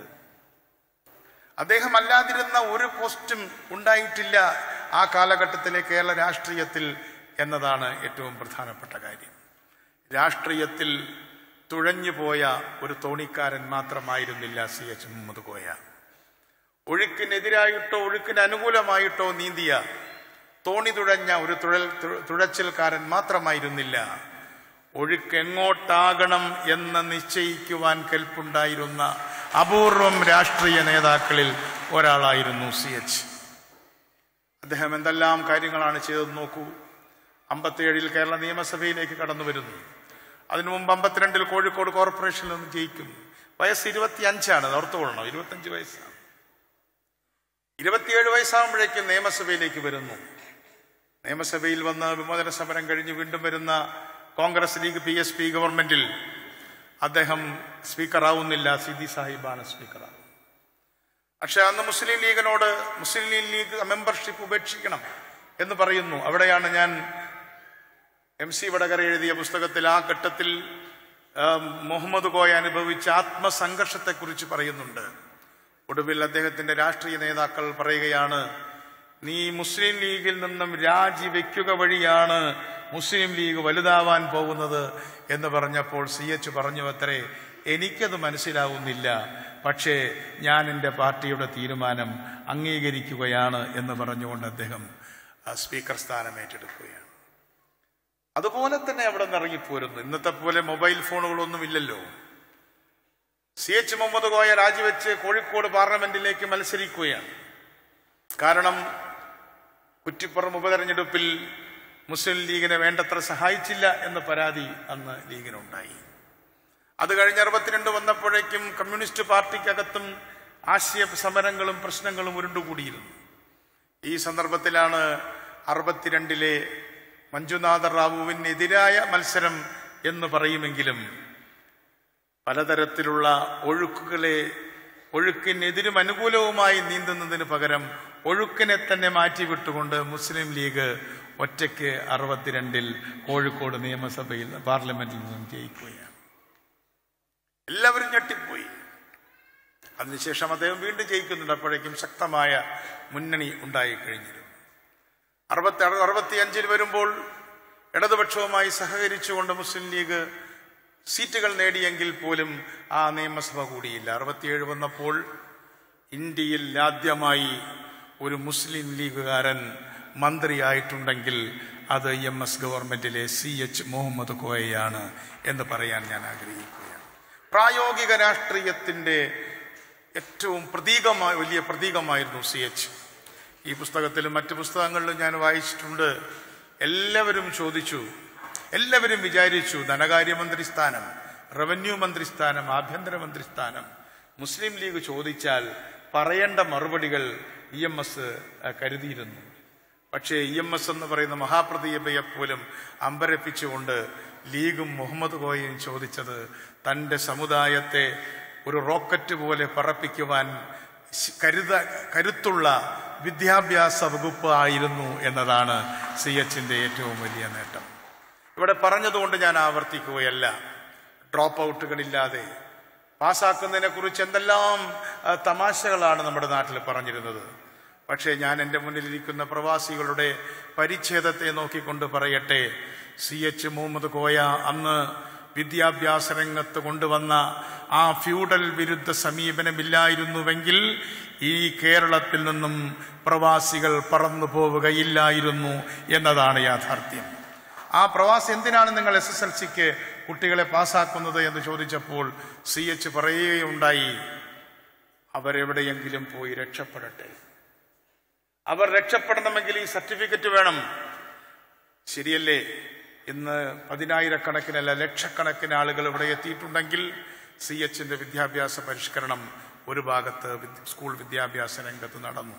അദ്ദേഹം അല്ലാതിരുന്ന ഒരു പോസ്റ്റും ഉണ്ടായിട്ടില്ല ആ കാലഘട്ടത്തിലെ കേരള രാഷ്ട്രീയത്തിൽ എന്നതാണ് ഏറ്റവും പ്രധാനപ്പെട്ട കാര്യം രാഷ്ട്രീയത്തിൽ തുഴഞ്ഞുപോയ ഒരു തോണിക്കാരൻ മാത്രമായിരുന്നില്ല സി എച്ച് മുഹമ്മദ് കോയ ഒഴുക്കിനെതിരായിട്ടോ ഒഴുക്കിന് അനുകൂലമായിട്ടോ നീന്തിയ തോണി തുഴഞ്ഞ ഒരു തുഴൽ തു- തുഴച്ചിൽക്കാരൻ മാത്രമായിരുന്നില്ല ഒഴുക്ക് എങ്ങോട്ടാകണം എന്ന് നിശ്ചയിക്കുവാൻ കെൽപ്പുണ്ടായിരുന്ന അപൂർവം രാഷ്ട്രീയ നേതാക്കളിൽ ഒരാളായിരുന്നു സി എച്ച് അദ്ദേഹം എന്തെല്ലാം കാര്യങ്ങളാണ് ചെയ്തത് നോക്കൂ അമ്പത്തിയേഴിൽ കേരള നിയമസഭയിലേക്ക് കടന്നു വരുന്നു അതിനു മുമ്പ് അമ്പത്തിരണ്ടിൽ കോഴിക്കോട് കോർപ്പറേഷനിൽ നിന്ന് ജയിക്കുന്നു വയസ്സ് ഇരുപത്തി അഞ്ചാണ് അത് ഓർത്തുകൊള്ളണം ഇരുപത്തഞ്ച് വയസ്സാണ് ഇരുപത്തിയേഴ് വയസ്സാകുമ്പോഴേക്കും നിയമസഭയിലേക്ക് വരുന്നു നിയമസഭയിൽ വന്ന് വിമോചന സമരം കഴിഞ്ഞ് വീണ്ടും വരുന്ന Congress League P S P ഗവൺമെന്റിൽ അദ്ദേഹം സ്പീക്കറാവുന്നില്ല സിദി സാഹിബാണ് സ്പീക്കറാവുന്നത് പക്ഷെ അന്ന് മുസ്ലിം ലീഗിനോട് മുസ്ലിം ലീഗ് മെമ്പർഷിപ്പ് ഉപേക്ഷിക്കണം എന്ന് പറയുന്നു അവിടെയാണ് ഞാൻ എം സി വടകര എഴുതിയ പുസ്തകത്തിൽ ആ ഘട്ടത്തിൽ ആ, മുഹമ്മദ് കോയ അനുഭവിച്ച ആത്മസംഘർഷത്തെക്കുറിച്ച് പറയുന്നുണ്ട് ഒടുവിൽ അദ്ദേഹത്തിന്റെ രാഷ്ട്രീയ നേതാക്കൾ പറയുകയാണ് നീ മുസ്ലിം ലീഗിൽ നിന്നും രാജിവെക്കുക വഴിയാണ് മുസ്ലിം ലീഗ് വലുതാവാൻ പോകുന്നത് എന്ന് പറഞ്ഞപ്പോൾ സി എച്ച് പറഞ്ഞു അത്രേ എനിക്കത് മനസ്സിലാവുന്നില്ല പക്ഷേ ഞാൻ എൻ്റെ പാർട്ടിയുടെ തീരുമാനം അംഗീകരിക്കുകയാണ് എന്ന് പറഞ്ഞുകൊണ്ട് അദ്ദേഹം ആ, സ്പീക്കർ സ്ഥാനം ഏറ്റെടുക്കുകയാണ് അതുപോലെ തന്നെ അവിടെ നിന്ന് ഇറങ്ങിപ്പോരുന്നു ഇന്നത്തെ പോലെ മൊബൈൽ ഫോണുകളൊന്നും ഇല്ലല്ലോ സി എച്ച് മുഹമ്മദ് കോയ രാജിവെച്ച് കോഴിക്കോട് പാർലമെന്റിലേക്ക് മത്സരിക്കുകയാണ് കാരണം കുറ്റിപ്പുറം ഉപതെരഞ്ഞെടുപ്പിൽ മുസ്ലിം ലീഗിനെ വേണ്ടത്ര സഹായിച്ചില്ല എന്ന പരാതി അന്ന് ലീഗിനുണ്ടായി അത് കഴിഞ്ഞ് അറുപത്തിരണ്ട് വന്നപ്പോഴേക്കും കമ്മ്യൂണിസ്റ്റ് പാർട്ടിക്കകത്തും ആശയ സമരങ്ങളും പ്രശ്നങ്ങളും ഉരുണ്ടുകൂടിയിരുന്നു ഈ സന്ദർഭത്തിലാണ് അറുപത്തിരണ്ടിലെ മഞ്ജുനാഥ റാവുവിനെതിരായ മത്സരം എന്ന് പറയുമെങ്കിലും പലതരത്തിലുള്ള ഒഴുക്കുകളെ ഒഴുക്കിനെതിരും അനുകൂലവുമായി നീന്തുന്നതിന് പകരം ഒഴുക്കിനെ തന്നെ മാറ്റിവിട്ടുകൊണ്ട് മുസ്ലിം ലീഗ് ഒറ്റയ്ക്ക് അറുപത്തിരണ്ടിൽ കോഴിക്കോട് നിയമസഭയിൽ പാർലമെന്റിൽ നിന്നും ജയിക്കുകയാണ് എല്ലാവരും ഞെട്ടിപ്പോയി അതിനുശേഷം അദ്ദേഹം വീണ്ടും ജയിക്കുന്നുണ്ട് അപ്പോഴേക്കും ശക്തമായ മുന്നണി ഉണ്ടായിക്കഴിഞ്ഞിരുന്നു അറുപത്തി അറുപത്തിയഞ്ചിൽ വരുമ്പോൾ ഇടതുപക്ഷവുമായി സഹകരിച്ചുകൊണ്ട് മുസ്ലിം ലീഗ് സീറ്റുകൾ നേടിയെങ്കിൽ പോലും ആ നിയമസഭ കൂടിയില്ല അറുപത്തിയേഴ് വന്നപ്പോൾ ഇന്ത്യയിൽ ആദ്യമായി ഒരു മുസ്ലിം ലീഗുകാരൻ മന്ത്രിയായിട്ടുണ്ടെങ്കിൽ അത് എം എസ് ഗവൺമെന്റിലെ സി എച്ച് മുഹമ്മദ് കോയയാണ് എന്ന് പറയാൻ ഞാൻ ആഗ്രഹിക്കുകയാണ് പ്രായോഗിക രാഷ്ട്രീയത്തിന്റെ ഏറ്റവും പ്രതീകമായ വലിയ പ്രതീകമായിരുന്നു സി എച്ച് ഈ പുസ്തകത്തിലും മറ്റ് പുസ്തകങ്ങളിലും ഞാൻ വായിച്ചിട്ടുണ്ട് എല്ലാവരും ചോദിച്ചു എല്ലാവരും വിചാരിച്ചു ധനകാര്യമന്ത്രി സ്ഥാനം റവന്യൂ മന്ത്രി സ്ഥാനം ആഭ്യന്തരമന്ത്രി സ്ഥാനം മുസ്ലിം ലീഗ് ചോദിച്ചാൽ പറയേണ്ട മറുപടികൾ ഇ എം എസ് കരുതിയിരുന്നു പക്ഷേ ഇ എം എസ് എന്ന് പറയുന്ന മഹാപ്രതിഭയെ പോലും അമ്പരപ്പിച്ചുകൊണ്ട് ലീഗും മുഹമ്മദ് കോയയും ചോദിച്ചത് തൻ്റെ സമുദായത്തെ ഒരു റോക്കറ്റ് പോലെ പറപ്പിക്കുവാൻ ശ്- കരുത കരുത്തുള്ള വിദ്യാഭ്യാസ വകുപ്പ് ആയിരുന്നു എന്നതാണ് സി എച്ചിൻ്റെ ഏറ്റവും വലിയ നേട്ടം ഇവിടെ പറഞ്ഞതുകൊണ്ട് ഞാൻ ആവർത്തിക്കുകയല്ല ഡ്രോപ്പ് ഔട്ടുകളില്ലാതെ പാസ്സാക്കുന്നതിനെ കുറിച്ച് എന്തെല്ലാം ആ, തമാശകളാണ് നമ്മുടെ നാട്ടിൽ പറഞ്ഞിരുന്നത് പക്ഷേ ഞാൻ എൻ്റെ മുന്നിലിരിക്കുന്ന പ്രവാസികളുടെ പരിച്ഛേദത്തെ നോക്കിക്കൊണ്ട് പറയട്ടെ സി എച്ച് മുഹമ്മദ് കോയ അന്ന് വിദ്യാഭ്യാസ രംഗത്ത് കൊണ്ടുവന്ന ആ ഫ്യൂഡൽ വിരുദ്ധ സമീപനമില്ലായിരുന്നുവെങ്കിൽ ഈ കേരളത്തിൽ നിന്നും പ്രവാസികൾ പറന്നു പോവുകയില്ലായിരുന്നു എന്നതാണ് യാഥാർത്ഥ്യം ആ പ്രവാസി എന്തിനാണ് നിങ്ങൾ എസ് എസ് എൽ സിക്ക് കുട്ടികളെ പാസ്സാക്കുന്നത് എന്ന് ചോദിച്ചപ്പോൾ സി എച്ച് പറയുകയുണ്ടായി അവരെവിടെയെങ്കിലും പോയി രക്ഷപ്പെടട്ടെ അവർ രക്ഷപ്പെടണമെങ്കിൽ ഈ സർട്ടിഫിക്കറ്റ് വേണം ശരിയല്ലേ ഇന്ന് പതിനായിരക്കണക്കിനല്ല ലക്ഷക്കണക്കിന് ആളുകൾ ഇവിടെ എത്തിയിട്ടുണ്ടെങ്കിൽ സി എച്ചിന്റെ വിദ്യാഭ്യാസ പരിഷ്കരണം ഒരു ഭാഗത്ത് വിദ്യ- സ്കൂൾ വിദ്യാഭ്യാസ രംഗത്ത് നടന്നു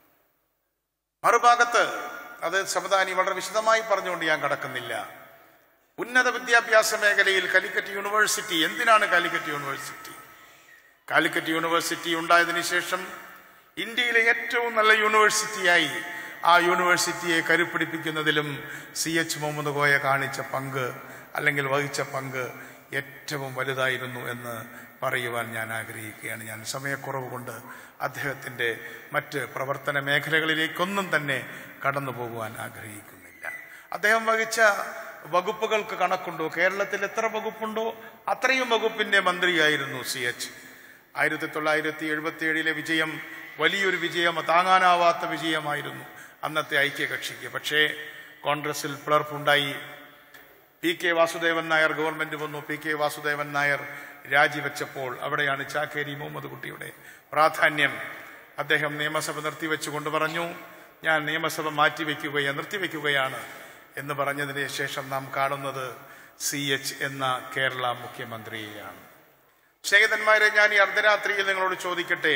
മറുഭാഗത്ത് അത് സമദാനി വളരെ വിശദമായി പറഞ്ഞുകൊണ്ട് ഞാൻ കടക്കുന്നില്ല ഉന്നത വിദ്യാഭ്യാസ മേഖലയിൽ കാലിക്കറ്റ് യൂണിവേഴ്സിറ്റി എന്തിനാണ് കാലിക്കറ്റ് യൂണിവേഴ്സിറ്റി കാലിക്കറ്റ് യൂണിവേഴ്സിറ്റി ഉണ്ടായതിനു ശേഷം ഇന്ത്യയിലെ ഏറ്റവും നല്ല യൂണിവേഴ്സിറ്റിയായി ആ യൂണിവേഴ്സിറ്റിയെ കരുപ്പിടിപ്പിക്കുന്നതിലും സി എച്ച് മുഹമ്മദ് കോയ കാണിച്ച പങ്ക് അല്ലെങ്കിൽ വഹിച്ച പങ്ക് ഏറ്റവും വലുതായിരുന്നു എന്ന് പറയുവാൻ ഞാൻ ആഗ്രഹിക്കുകയാണ് ഞാൻ സമയക്കുറവ് കൊണ്ട് അദ്ദേഹത്തിൻ്റെ മറ്റ് പ്രവർത്തന മേഖലകളിലേക്കൊന്നും തന്നെ കടന്നു പോകുവാൻ ആഗ്രഹിക്കുന്നില്ല അദ്ദേഹം വഹിച്ച വകുപ്പുകൾക്ക് കണക്കുണ്ടോ കേരളത്തിൽ എത്ര വകുപ്പുണ്ടോ അത്രയും വകുപ്പിന്റെ മന്ത്രിയായിരുന്നു സി എച്ച് ആയിരത്തി തൊള്ളായിരത്തി എഴുപത്തി ഏഴിലെ വിജയം വലിയൊരു വിജയം താങ്ങാനാവാത്ത വിജയമായിരുന്നു അന്നത്തെ ഐക്യകക്ഷിക്ക് പക്ഷേ കോൺഗ്രസിൽ പിളർപ്പുണ്ടായി P K Vasudevan Nair government വന്നു പി കെ വാസുദേവൻ നായർ രാജിവെച്ചപ്പോൾ അവിടെയാണ് ചാക്കേരി മുഹമ്മദ് കുട്ടിയുടെ പ്രാധാന്യം അദ്ദേഹം നിയമസഭ നിർത്തിവെച്ചുകൊണ്ട് പറഞ്ഞു ഞാൻ നിയമസഭ മാറ്റിവെക്കുകയാണ് നിർത്തിവെക്കുകയാണ് എന്ന് പറഞ്ഞതിന് ശേഷം നാം കാണുന്നത് സി എച്ച് എന്ന കേരള മുഖ്യമന്ത്രിയെയാണ് സ്നേഹിതന്മാരെ ഞാൻ ഈ അർദ്ധരാത്രിയിൽ നിങ്ങളോട് ചോദിക്കട്ടെ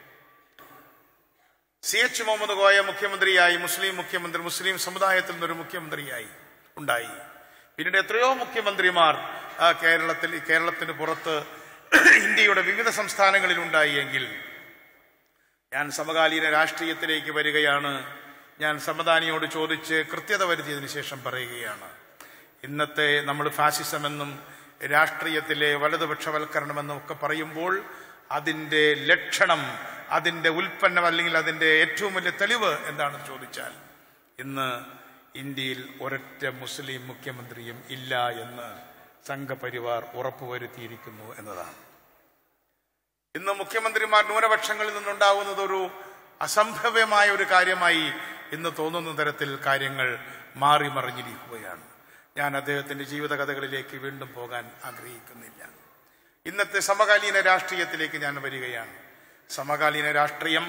സി എച്ച് മുഹമ്മദ് കോയ മുഖ്യമന്ത്രിയായി മുസ്ലിം മുഖ്യമന്ത്രി മുസ്ലിം സമുദായത്തിൽ നിന്നൊരു മുഖ്യമന്ത്രിയായി ഉണ്ടായി പിന്നീട് എത്രയോ മുഖ്യമന്ത്രിമാർ ആ കേരളത്തിൽ കേരളത്തിന് പുറത്ത് ഇന്ത്യയുടെ വിവിധ സംസ്ഥാനങ്ങളിൽ ഉണ്ടായി എങ്കിൽ ഞാൻ സമകാലീന രാഷ്ട്രീയത്തിലേക്ക് വരികയാണ് ഞാൻ സമദാനിയോട് ചോദിച്ച് കൃത്യത വരുത്തിയതിനു ശേഷം പറയുകയാണ് ഇന്നത്തെ നമ്മൾ ഫാസിസം എന്നും രാഷ്ട്രീയത്തിലെ വലതുപക്ഷവൽക്കരണമെന്നും ഒക്കെ പറയുമ്പോൾ അതിൻ്റെ ലക്ഷണം അതിൻ്റെ ഉൽപ്പന്നം അല്ലെങ്കിൽ അതിൻ്റെ ഏറ്റവും വലിയ തെളിവ് എന്താണെന്ന് ചോദിച്ചാൽ ഇന്ന് ഇന്ത്യയിൽ ഒരൊറ്റ മുസ്ലിം മുഖ്യമന്ത്രിയും ഇല്ല എന്ന് സംഘപരിവാർ ഉറപ്പുവരുത്തിയിരിക്കുന്നു എന്നതാണ് ഇന്ന് മുഖ്യമന്ത്രിമാർ ന്യൂനപക്ഷങ്ങളിൽ നിന്നുണ്ടാവുന്നത് ഒരു അസംഭവ്യമായ ഒരു കാര്യമായി ഇന്ന് തോന്നുന്ന തരത്തിൽ കാര്യങ്ങൾ മാറി മറിഞ്ഞിരിക്കുകയാണ് ഞാൻ അദ്ദേഹത്തിന്റെ ജീവിതകഥകളിലേക്ക് വീണ്ടും പോകാൻ ആഗ്രഹിക്കുന്നില്ല ഇന്നത്തെ സമകാലീന രാഷ്ട്രീയത്തിലേക്ക് ഞാൻ വരികയാണ് സമകാലീന രാഷ്ട്രീയം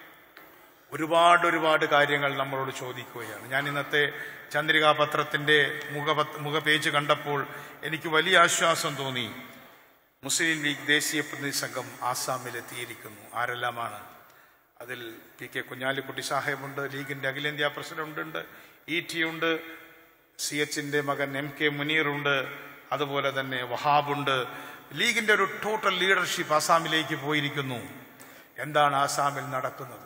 ഒരുപാട് ഒരുപാട് കാര്യങ്ങൾ നമ്മളോട് ചോദിക്കുകയാണ് ഞാൻ ഇന്നത്തെ ചന്ദ്രികാ പത്രത്തിന്റെ മുഖ മുഖപേജ് കണ്ടപ്പോൾ എനിക്ക് വലിയ ആശ്വാസം തോന്നി മുസ്ലിം ലീഗ് ദേശീയ പ്രതിനിധി സംഘം ആസാമിലെത്തിയിരിക്കുന്നു ആരെല്ലാമാണ് അതിൽ പി കെ കുഞ്ഞാലിക്കുട്ടി സാഹേബുണ്ട് ലീഗിന്റെ അഖിലേന്ത്യാ പ്രസിഡന്റ് ഉണ്ട് ഇ ടി ഉണ്ട് സി എച്ചിന്റെ മകൻ എം കെ മുനീറുണ്ട് അതുപോലെ തന്നെ വഹാബുണ്ട് ലീഗിന്റെ ഒരു ടോട്ടൽ ലീഡർഷിപ്പ് ആസാമിലേക്ക് പോയിരിക്കുന്നു എന്താണ് ആസാമിൽ നടക്കുന്നത്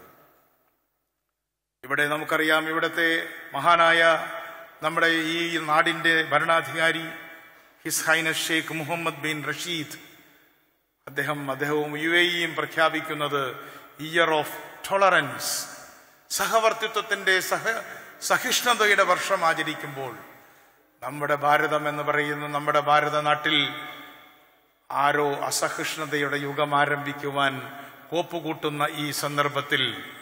ഇവിടെ നമുക്കറിയാം ഇവിടുത്തെ മഹാനായ നമ്മുടെ ഈ നാടിന്റെ ഭരണാധികാരി his highness Sheikh Mohammed bin Rashid അദ്ദേഹം അദ്ദേഹവും യു എ ഇയും പ്രഖ്യാപിക്കുന്നത് ഇയർ ഓഫ് ടോളറൻസ് സഹവർത്തിത്വത്തിന്റെ സഹ സഹിഷ്ണുതയുടെ വർഷം ആചരിക്കുമ്പോൾ നമ്മുടെ ഭാരതം എന്ന് പറയുന്ന നമ്മുടെ ഭാരത നാട്ടിൽ ആരോ അസഹിഷ്ണുതയുടെ യുഗം ആരംഭിക്കുവാൻ കോപ്പുകൂട്ടുന്ന ഈ സന്ദർഭത്തിൽ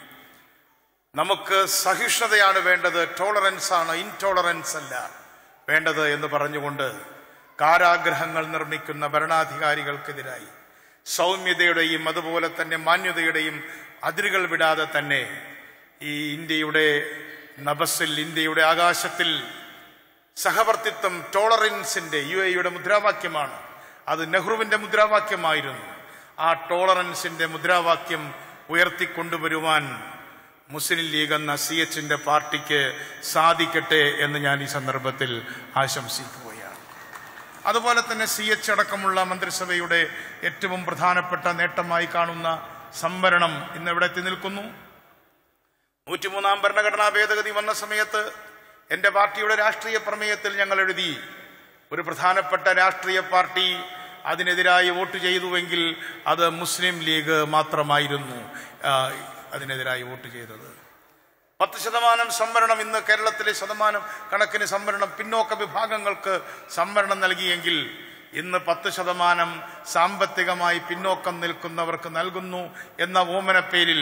നമുക്ക് സഹിഷ്ണുതയാണ് വേണ്ടത് ടോളറൻസ് ആണ് ഇൻടോളറൻസ് അല്ല വേണ്ടത് എന്ന് പറഞ്ഞുകൊണ്ട് കാരാഗ്രഹങ്ങൾ നിർമ്മിക്കുന്ന ഭരണാധികാരികൾക്കെതിരായി സൗമ്യതയുടെയും അതുപോലെ തന്നെ മാന്യതയുടെയും അതിരുകൾ വിടാതെ തന്നെ ഈ ഇന്ത്യയുടെ നഭസിൽ ഇന്ത്യയുടെ ആകാശത്തിൽ സഹവർത്തിത്വം ടോളറൻസിന്റെ യു എയുടെ മുദ്രാവാക്യമാണ് അത് നെഹ്റുവിന്റെ മുദ്രാവാക്യമായിരുന്നു ആ ടോളറൻസിന്റെ മുദ്രാവാക്യം ഉയർത്തിക്കൊണ്ടുവരുവാൻ മുസ്ലിം ലീഗ് എന്ന സി എച്ചിന്റെ പാർട്ടിക്ക് സാധിക്കട്ടെ എന്ന് ഞാൻ ഈ സന്ദർഭത്തിൽ ആശംസിക്കുകയാണ് അതുപോലെ തന്നെ സി എച്ച് അടക്കമുള്ള മന്ത്രിസഭയുടെ ഏറ്റവും പ്രധാനപ്പെട്ട നേട്ടമായി കാണുന്ന സംവരണം ഇന്ന് എവിടെ എത്തി നിൽക്കുന്നു നൂറ്റിമൂന്നാം ഭരണഘടനാ ഭേദഗതി വന്ന സമയത്ത് എന്റെ പാർട്ടിയുടെ രാഷ്ട്രീയ പ്രമേയത്തിൽ ഞങ്ങൾ എഴുതി ഒരു പ്രധാനപ്പെട്ട രാഷ്ട്രീയ പാർട്ടി അതിനെതിരായി വോട്ട് ചെയ്തുവെങ്കിൽ അത് മുസ്ലിം ലീഗ് മാത്രമായിരുന്നു ആ, അതിനെതിരായി വോട്ട് ചെയ്തത് പത്ത് ശതമാനം സംവരണം ഇന്ന് കേരളത്തിലെ ശതമാനം കണക്കിന് സംവരണം പിന്നോക്ക വിഭാഗങ്ങൾക്ക് സംവരണം നൽകിയെങ്കിൽ ഇന്ന് പത്ത് ശതമാനം സാമ്പത്തികമായി പിന്നോക്കം നിൽക്കുന്നവർക്ക് നൽകുന്നു എന്ന ഓമനപ്പേരിൽ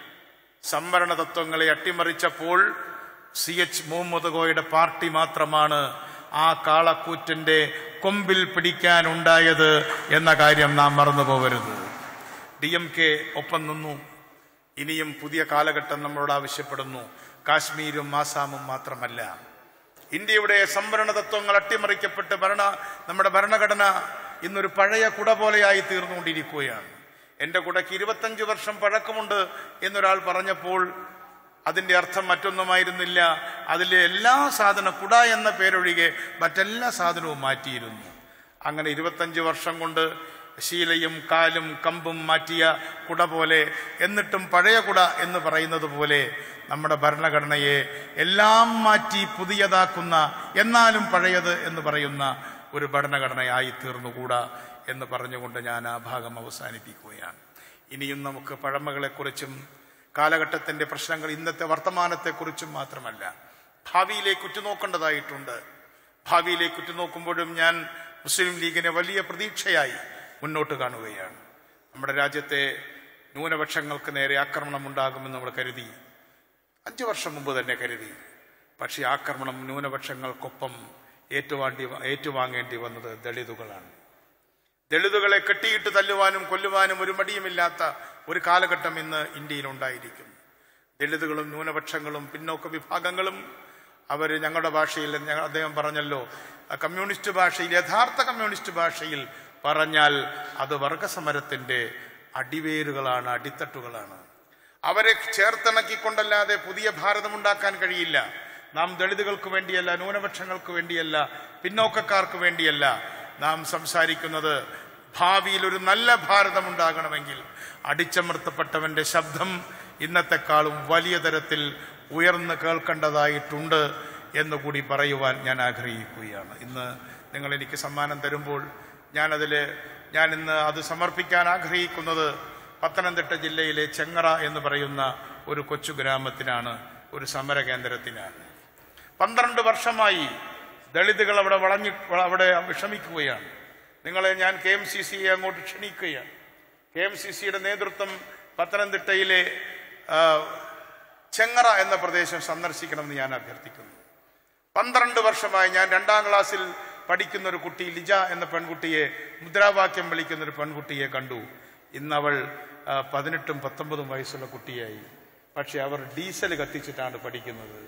സംവരണ തത്വങ്ങളെ അട്ടിമറിച്ചപ്പോൾ സി എച്ച് മുഹമ്മദ് കോയുടെ പാർട്ടി മാത്രമാണ് ആ കാളക്കൂറ്റിന്റെ കൊമ്പിൽ പിടിക്കാനുണ്ടായത് എന്ന കാര്യം നാം മറന്നു പോകരുത് ഡി എം കെ ഒപ്പം നിന്നു ഇനിയും പുതിയ കാലഘട്ടം നമ്മളോട് ആവശ്യപ്പെടുന്നു കാശ്മീരും ആസാമും മാത്രമല്ല ഇന്ത്യയുടെ സംവരണ തത്വങ്ങൾ അട്ടിമറിക്കപ്പെട്ട് ഭരണ നമ്മുടെ ഭരണഘടന ഇന്നൊരു പഴയ കുട പോലെയായി തീർന്നുകൊണ്ടിരിക്കുകയാണ് എന്റെ കുടയ്ക്ക് ഇരുപത്തഞ്ച് വർഷം പഴക്കമുണ്ട് എന്നൊരാൾ പറഞ്ഞപ്പോൾ അതിന്റെ അർത്ഥം മറ്റൊന്നുമായിരുന്നില്ല അതിലെ എല്ലാ സാധന കുട എന്ന പേരൊഴികെ മറ്റെല്ലാ സാധനവും മാറ്റിയിരുന്നു അങ്ങനെ ഇരുപത്തഞ്ച് വർഷം കൊണ്ട് ശീലയും കാലും കമ്പും മാറ്റിയ കുട പോലെ എന്നിട്ടും പഴയ കുട എന്ന് പറയുന്നത് പോലെ നമ്മുടെ ഭരണഘടനയെ എല്ലാം മാറ്റി പുതിയതാക്കുന്ന എന്നാലും പഴയത് എന്ന് പറയുന്ന ഒരു ഭരണഘടനയായി തീർന്നുകൂടാ എന്ന് പറഞ്ഞുകൊണ്ട് ഞാൻ ആ ഭാഗം അവസാനിപ്പിക്കുകയാണ് ഇനിയും നമുക്ക് പഴമകളെക്കുറിച്ചും കാലഘട്ടത്തിന്റെ പ്രശ്നങ്ങൾ ഇന്നത്തെ വർത്തമാനത്തെക്കുറിച്ചും മാത്രമല്ല ഭാവിയിലേക്ക് ഉറ്റുനോക്കേണ്ടതായിട്ടുണ്ട് ഭാവിയിലേക്ക് ഉറ്റുനോക്കുമ്പോഴും ഞാൻ മുസ്ലിം ലീഗിനെ വലിയ പ്രതീക്ഷയായി മുന്നോട്ട് കാണുകയാണ് നമ്മുടെ രാജ്യത്തെ ന്യൂനപക്ഷങ്ങൾക്ക് നേരെ ആക്രമണം ഉണ്ടാകുമെന്ന് നമ്മൾ കരുതി അഞ്ചു വർഷം മുമ്പ് തന്നെ കരുതി പക്ഷേ ആക്രമണം ന്യൂനപക്ഷങ്ങൾക്കൊപ്പം ഏറ്റുവാണ്ടി ഏറ്റുവാങ്ങേണ്ടി വന്നത് ദളിതുകളാണ് ദളിതുകളെ കെട്ടിയിട്ട് തല്ലുവാനും കൊല്ലുവാനും ഒരു മടിയുമില്ലാത്ത ഒരു കാലഘട്ടം ഇന്ന് ഇന്ത്യയിൽ ഉണ്ടായിരിക്കും ദളിതുകളും ന്യൂനപക്ഷങ്ങളും പിന്നോക്ക വിഭാഗങ്ങളും അവർ ഞങ്ങളുടെ ഭാഷയിൽ ഞങ്ങൾ അദ്ദേഹം പറഞ്ഞല്ലോ ആ കമ്മ്യൂണിസ്റ്റ് ഭാഷയിൽ യഥാർത്ഥ കമ്മ്യൂണിസ്റ്റ് ഭാഷയിൽ പറഞ്ഞാൽ അത് വർഗസമരത്തിന്റെ അടിവേരുകളാണ് അടിത്തട്ടുകളാണ് അവരെ ചേർത്തിണക്കിക്കൊണ്ടല്ലാതെ പുതിയ ഭാരതം ഉണ്ടാക്കാൻ കഴിയില്ല നാം ദളിതുകൾക്ക് വേണ്ടിയല്ല ന്യൂനപക്ഷങ്ങൾക്ക് വേണ്ടിയല്ല പിന്നോക്കക്കാർക്ക് വേണ്ടിയല്ല നാം സംസാരിക്കുന്നത് ഭാവിയിൽ ഒരു നല്ല ഭാരതം ഉണ്ടാകണമെങ്കിൽ അടിച്ചമർത്തപ്പെട്ടവന്റെ ശബ്ദം ഇന്നത്തെക്കാളും വലിയ തരത്തിൽ ഉയർന്നു കേൾക്കേണ്ടതായിട്ടുണ്ട് എന്നുകൂടി പറയുവാൻ ഞാൻ ആഗ്രഹിക്കുകയാണ് ഇന്ന് നിങ്ങൾ എനിക്ക് സമ്മാനം തരുമ്പോൾ ഞാനതിൽ ഞാൻ ഇന്ന് അത് സമർപ്പിക്കാൻ ആഗ്രഹിക്കുന്നത് പത്തനംതിട്ട ജില്ലയിലെ ചെങ്ങറ എന്ന് പറയുന്ന ഒരു കൊച്ചു ഗ്രാമത്തിനാണ് ഒരു സമര കേന്ദ്രത്തിനാണ് പന്ത്രണ്ട് വർഷമായി ദളിതുകൾ അവിടെ വളഞ്ഞു അവിടെ വിഷമിക്കുകയാണ് നിങ്ങളെ ഞാൻ കെ എം സി സിയെ അങ്ങോട്ട് ക്ഷണിക്കുകയാണ് കെ എം സി സിയുടെ നേതൃത്വം പത്തനംതിട്ടയിലെ ആ, ചെങ്ങറ എന്ന പ്രദേശം സന്ദർശിക്കണമെന്ന് ഞാൻ അഭ്യർത്ഥിക്കുന്നു പന്ത്രണ്ട് വർഷമായി ഞാൻ രണ്ടാം ക്ലാസ്സിൽ പഠിക്കുന്ന ഒരു കുട്ടി ലിജ എന്ന പെൺകുട്ടിയെ മുദ്രാവാക്യം വിളിക്കുന്ന ഒരു പെൺകുട്ടിയെ കണ്ടു ഇന്നവൾ ആ, പതിനെട്ടും പത്തൊമ്പതും വയസ്സുള്ള കുട്ടിയായി പക്ഷെ അവർ ഡീസൽ കത്തിച്ചിട്ടാണ് പഠിക്കുന്നത്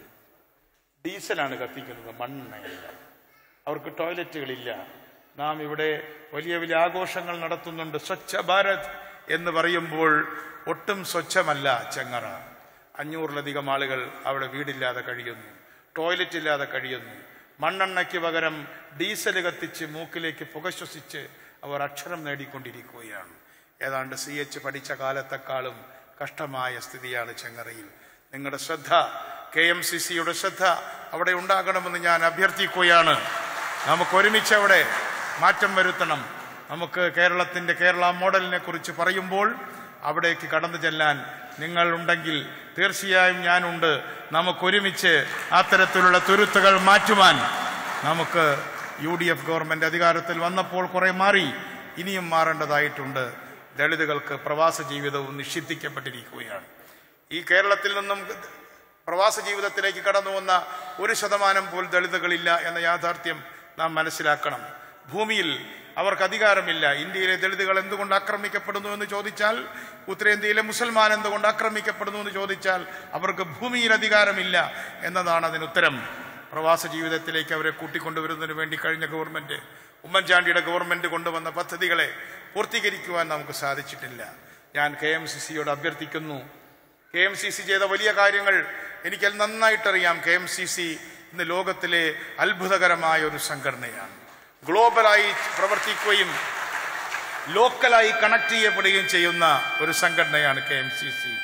ഡീസലാണ് കത്തിക്കുന്നത് മണ്ണെണ്ണയല്ല അവർക്ക് ടോയ്ലറ്റുകളില്ല നാം ഇവിടെ വലിയ വലിയ ആഘോഷങ്ങൾ നടത്തുന്നുണ്ട് സ്വച്ഛ ഭാരത് എന്ന് പറയുമ്പോൾ ഒട്ടും സ്വച്ഛമല്ല ചെങ്ങറ അഞ്ഞൂറിലധികം ആളുകൾ അവിടെ വീടില്ലാതെ കഴിയുന്നു ടോയ്ലറ്റ് ഇല്ലാതെ കഴിയുന്നു മണ്ണെണ്ണയ്ക്ക് പകരം ഡീസൽ കത്തിച്ച് മൂക്കിലേക്ക് പുകശ്വസിച്ച് അവർ അക്ഷരം നേടിക്കൊണ്ടിരിക്കുകയാണ് ഏതാണ്ട് സി എച്ച് പഠിച്ച കാലത്തെക്കാളും കഷ്ടമായ സ്ഥിതിയാണ് ചെങ്ങറയിൽ നിങ്ങളുടെ ശ്രദ്ധ കെ എം സി സിയുടെ ശ്രദ്ധ അവിടെ ഉണ്ടാകണമെന്ന് ഞാൻ അഭ്യർത്ഥിക്കുകയാണ് നമുക്ക് ഒരുമിച്ച് അവിടെ മാറ്റം വരുത്തണം നമുക്ക് കേരളത്തിന്റെ കേരള മോഡലിനെ കുറിച്ച് പറയുമ്പോൾ അവിടേക്ക് കടന്നു ചെല്ലാൻ നിങ്ങൾ ഉണ്ടെങ്കിൽ തീർച്ചയായും ഞാനുണ്ട് നമുക്കൊരുമിച്ച് അത്തരത്തിലുള്ള തുരുത്തുകൾ മാറ്റുവാൻ നമുക്ക് യു ഡി എഫ് ഗവൺമെന്റ് അധികാരത്തിൽ വന്നപ്പോൾ കുറെ മാറി ഇനിയും മാറേണ്ടതായിട്ടുണ്ട് ദളിതുകൾക്ക് പ്രവാസ ജീവിതവും നിഷിദ്ധിക്കപ്പെട്ടിരിക്കുകയാണ് ഈ കേരളത്തിൽ നിന്നും പ്രവാസ ജീവിതത്തിലേക്ക് കടന്നു വന്ന ഒരു ശതമാനം പോൽ ദളിതുകളില്ല എന്ന യാഥാർത്ഥ്യം നാം മനസ്സിലാക്കണം ഭൂമിയിൽ അവർക്ക് അധികാരമില്ല ഇന്ത്യയിലെ ദളിതുകൾ എന്തുകൊണ്ട് ആക്രമിക്കപ്പെടുന്നു എന്ന് ചോദിച്ചാൽ ഉത്തരേന്ത്യയിലെ മുസൽമാൻ എന്തുകൊണ്ട് ആക്രമിക്കപ്പെടുന്നു എന്ന് ചോദിച്ചാൽ അവർക്ക് ഭൂമിയിൽ അധികാരമില്ല എന്നതാണ് അതിന് ഉത്തരം പ്രവാസ ജീവിതത്തിലേക്ക് അവരെ കൂട്ടിക്കൊണ്ടുവരുന്നതിന് വേണ്ടി കഴിഞ്ഞ ഗവൺമെന്റ് ഉമ്മൻചാണ്ടിയുടെ ഗവൺമെന്റ് കൊണ്ടുവന്ന പദ്ധതികളെ പൂർത്തീകരിക്കുവാൻ നമുക്ക് സാധിച്ചിട്ടില്ല ഞാൻ കെ എം സി സിയോട് അഭ്യർത്ഥിക്കുന്നു കെ എം സി സി ചെയ്ത വലിയ കാര്യങ്ങൾ എനിക്ക് നന്നായിട്ടറിയാം കെ എം സി സി ഇന്ന് ലോകത്തിലെ അത്ഭുതകരമായ ഒരു സംഘടനയാണ് ഗ്ലോബലായി പ്രവർത്തിക്കുകയും ലോക്കലായി കണക്ട് ചെയ്യപ്പെടുകയും ചെയ്യുന്ന ഒരു സംഘടനയാണ് കെ എം സി സി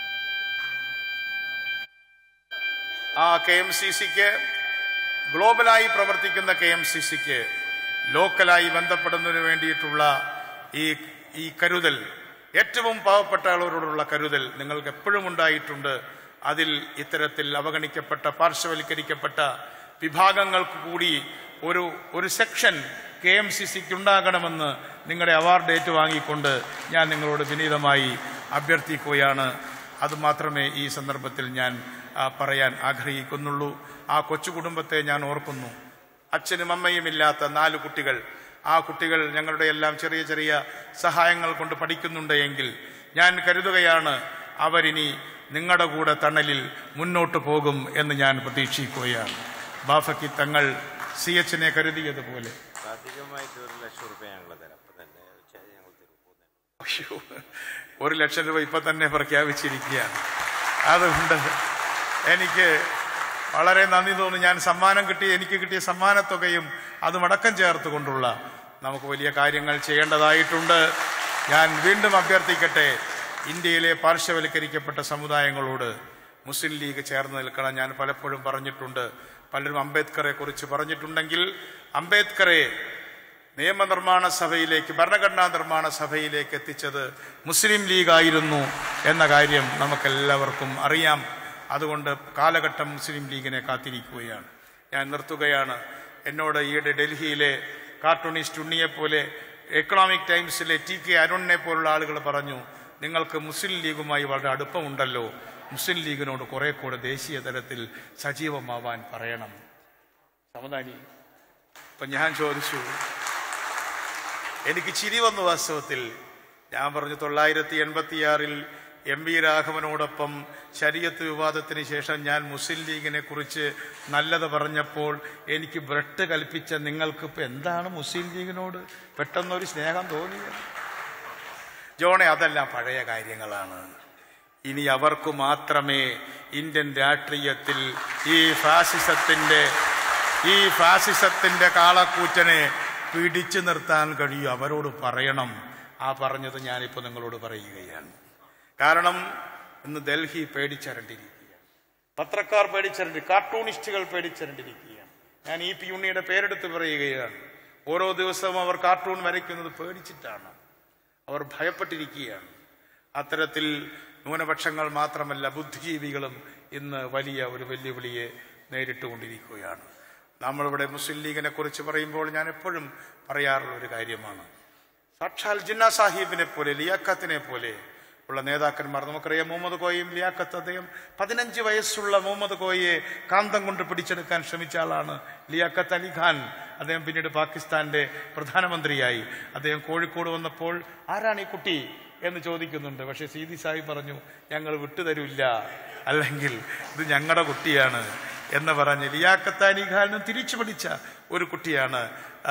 ആ കെ എം സി സിക്ക് ഗ്ലോബലായി പ്രവർത്തിക്കുന്ന കെ എം സി സിക്ക് ലോക്കലായി ബന്ധപ്പെടുന്നതിന് വേണ്ടിയിട്ടുള്ള ഈ ഈ കരുതൽ ഏറ്റവും പാവപ്പെട്ട ആളുകളോടുള്ള കരുതൽ നിങ്ങൾക്ക് എപ്പോഴും ഉണ്ടായിട്ടുണ്ട് അതിൽ ഇത്തരത്തിൽ അവഗണിക്കപ്പെട്ട പാർശ്വവൽക്കരിക്കപ്പെട്ട വിഭാഗങ്ങൾക്ക് കൂടി ഒരു ഒരു സെക്ഷൻ കെ എം സി സിക്ക് ഉണ്ടാകണമെന്ന് നിങ്ങളുടെ അവാർഡ് ഏറ്റുവാങ്ങിക്കൊണ്ട് ഞാൻ നിങ്ങളോട് വിനീതമായി അഭ്യർത്ഥിക്കുകയാണ് അതുമാത്രമേ ഈ സന്ദർഭത്തിൽ ഞാൻ ആ, പറയാൻ ആഗ്രഹിക്കുന്നുള്ളൂ ആ കൊച്ചു കുടുംബത്തെ ഞാൻ ഓർക്കുന്നു അച്ഛനും അമ്മയും ഇല്ലാത്ത നാല് കുട്ടികൾ ആ കുട്ടികൾ ഞങ്ങളുടെ എല്ലാം ചെറിയ ചെറിയ സഹായങ്ങൾ കൊണ്ട് പഠിക്കുന്നുണ്ട് എങ്കിൽ ഞാൻ കരുതുകയാണ് അവരിനി നിങ്ങളുടെ കൂടെ തണലിൽ മുന്നോട്ട് പോകും എന്ന് ഞാൻ പ്രതീക്ഷിക്കുകയാണ് ബാഫയ്ക്ക് തങ്ങൾ സി എച്ചിനെ കരുതിയതുപോലെ അധികമായിട്ട് ഒരു ലക്ഷം റുപ്യ ഞങ്ങൾ തരാം അപ്പൊ തന്നെ ചെ- ഞങ്ങൾ തരും പോകുന്നതിന്. അയ്യോ, ഒരു ലക്ഷം രൂപ ഇപ്പൊ തന്നെ പ്രഖ്യാപിച്ചിരിക്കുകയാണ് അതുകൊണ്ട് എനിക്ക് വളരെ നന്ദി തോന്നുന്നു ഞാൻ സമ്മാനം കിട്ടി എനിക്ക് കിട്ടിയ സമ്മാനത്തുകയും അത് മടക്കം ചേർത്തുകൊണ്ടുള്ള നമുക്ക് വലിയ കാര്യങ്ങൾ ചെയ്യേണ്ടതായിട്ടുണ്ട് ഞാൻ വീണ്ടും അഭ്യർത്ഥിക്കട്ടെ ഇന്ത്യയിലെ പാർശ്വവൽക്കരിക്കപ്പെട്ട സമുദായങ്ങളോട് മുസ്ലിം ലീഗ് ചേർന്ന് നിൽക്കണം ഞാൻ പലപ്പോഴും പറഞ്ഞിട്ടുണ്ട് പലരും അംബേദ്കറെ കുറിച്ച് പറഞ്ഞിട്ടുണ്ടെങ്കിൽ അംബേദ്കറെ നിയമനിർമ്മാണ സഭയിലേക്ക് ഭരണഘടനാ നിർമ്മാണ സഭയിലേക്ക് എത്തിച്ചത് മുസ്ലിം ലീഗായിരുന്നു എന്ന കാര്യം നമുക്കെല്ലാവർക്കും അറിയാം അതുകൊണ്ട് കാലഘട്ടം മുസ്ലിം ലീഗിനെ കാത്തിരിക്കുകയാണ് ഞാൻ നിർത്തുകയാണ് എന്നോട് ഈയിടെ ഡൽഹിയിലെ കാർട്ടൂണിസ്റ്റ് ഉണ്ണിയെ പോലെ എക്കണോമിക് ടൈംസിലെ ടി കെ അരുണിനെ പോലുള്ള ആളുകൾ പറഞ്ഞു നിങ്ങൾക്ക് മുസ്ലിം ലീഗുമായി വളരെ അടുപ്പമുണ്ടല്ലോ മുസ്ലിം ലീഗിനോട് കുറെ കൂടെ ദേശീയ തലത്തിൽ സജീവമാവാൻ പറയണം സമതാനി ഇപ്പൊ ഞാൻ ചോദിച്ചു എനിക്ക് ചിരി വന്നു വാസ്തവത്തിൽ ഞാൻ പറഞ്ഞു തൊള്ളായിരത്തി എൺപത്തിയാറിൽ എം വി രാഘവനോടൊപ്പം ശരീരത്ത് വിവാദത്തിന് ശേഷം ഞാൻ മുസ്ലിം ലീഗിനെ കുറിച്ച് നല്ലത് പറഞ്ഞപ്പോൾ എനിക്ക് ബ്രട്ട് കൽപ്പിച്ച നിങ്ങൾക്ക് ഇപ്പൊ എന്താണ് മുസ്ലിം ലീഗിനോട് പെട്ടെന്നൊരു സ്നേഹം തോന്നിയത് ജോണെ അതെല്ലാം പഴയ കാര്യങ്ങളാണ് ഇനി അവർക്ക് മാത്രമേ ഇന്ത്യൻ രാഷ്ട്രീയത്തിൽ ഈ ഫാസിസത്തിന്റെ ഈ ഫാസിസത്തിന്റെ കാളക്കൂറ്റനെ പിടിച്ചു നിർത്താൻ കഴിയൂ അവരോട് പറയണം ആ പറഞ്ഞത് ഞാനിപ്പോൾ നിങ്ങളോട് പറയുകയാണ് കാരണം ഇന്ന് ഡൽഹി പേടിച്ചരണ്ടിരിക്കുകയാണ് പത്രക്കാർ പേടിച്ചരണ്ടി കാർട്ടൂണിസ്റ്റുകൾ പേടിച്ചരണ്ടിരിക്കുകയാണ് ഞാൻ ഇ പി ഉണ്ണിയുടെ പേരെടുത്ത് പറയുകയാണ് ഓരോ ദിവസവും അവർ കാർട്ടൂൺ വരയ്ക്കുന്നത് പേടിച്ചിട്ടാണ് അവർ ഭയപ്പെട്ടിരിക്കുകയാണ് അത്തരത്തിൽ ന്യൂനപക്ഷങ്ങൾ മാത്രമല്ല ബുദ്ധിജീവികളും ഇന്ന് വലിയ ഒരു വെല്ലുവിളിയെ നേരിട്ടുകൊണ്ടിരിക്കുകയാണ് നമ്മളിവിടെ മുസ്ലിം ലീഗിനെ കുറിച്ച് പറയുമ്പോൾ ഞാൻ എപ്പോഴും പറയാറുള്ള ഒരു കാര്യമാണ് സാക്ഷാൽ ജിന്ന സാഹിബിനെ പോലെ ലിയാക്കത്തിനെ പോലെ ഉള്ള നേതാക്കന്മാർ നമുക്കറിയാം മുഹമ്മദ് കോയയും ലിയാക്കത്ത് അദ്ദേഹം പതിനഞ്ച് വയസ്സുള്ള മുഹമ്മദ് കോയയെ കാന്തം കൊണ്ട് പിടിച്ചെടുക്കാൻ ശ്രമിച്ച ആളാണ് ലിയാക്കത്ത് അലി ഖാൻ അദ്ദേഹം പിന്നീട് പാകിസ്ഥാന്റെ പ്രധാനമന്ത്രിയായി അദ്ദേഹം കോഴിക്കോട് വന്നപ്പോൾ ആരാണ് ഈ കുട്ടി എന്ന് ചോദിക്കുന്നുണ്ട് പക്ഷെ സീതി സാഹിബ് പറഞ്ഞു ഞങ്ങൾ വിട്ടുതരില്ല അല്ലെങ്കിൽ ഇത് ഞങ്ങളുടെ കുട്ടിയാണ് എന്ന് പറഞ്ഞ് ലിയാക്കത്ത് അലി ഖാനും തിരിച്ചു പിടിച്ച ഒരു കുട്ടിയാണ്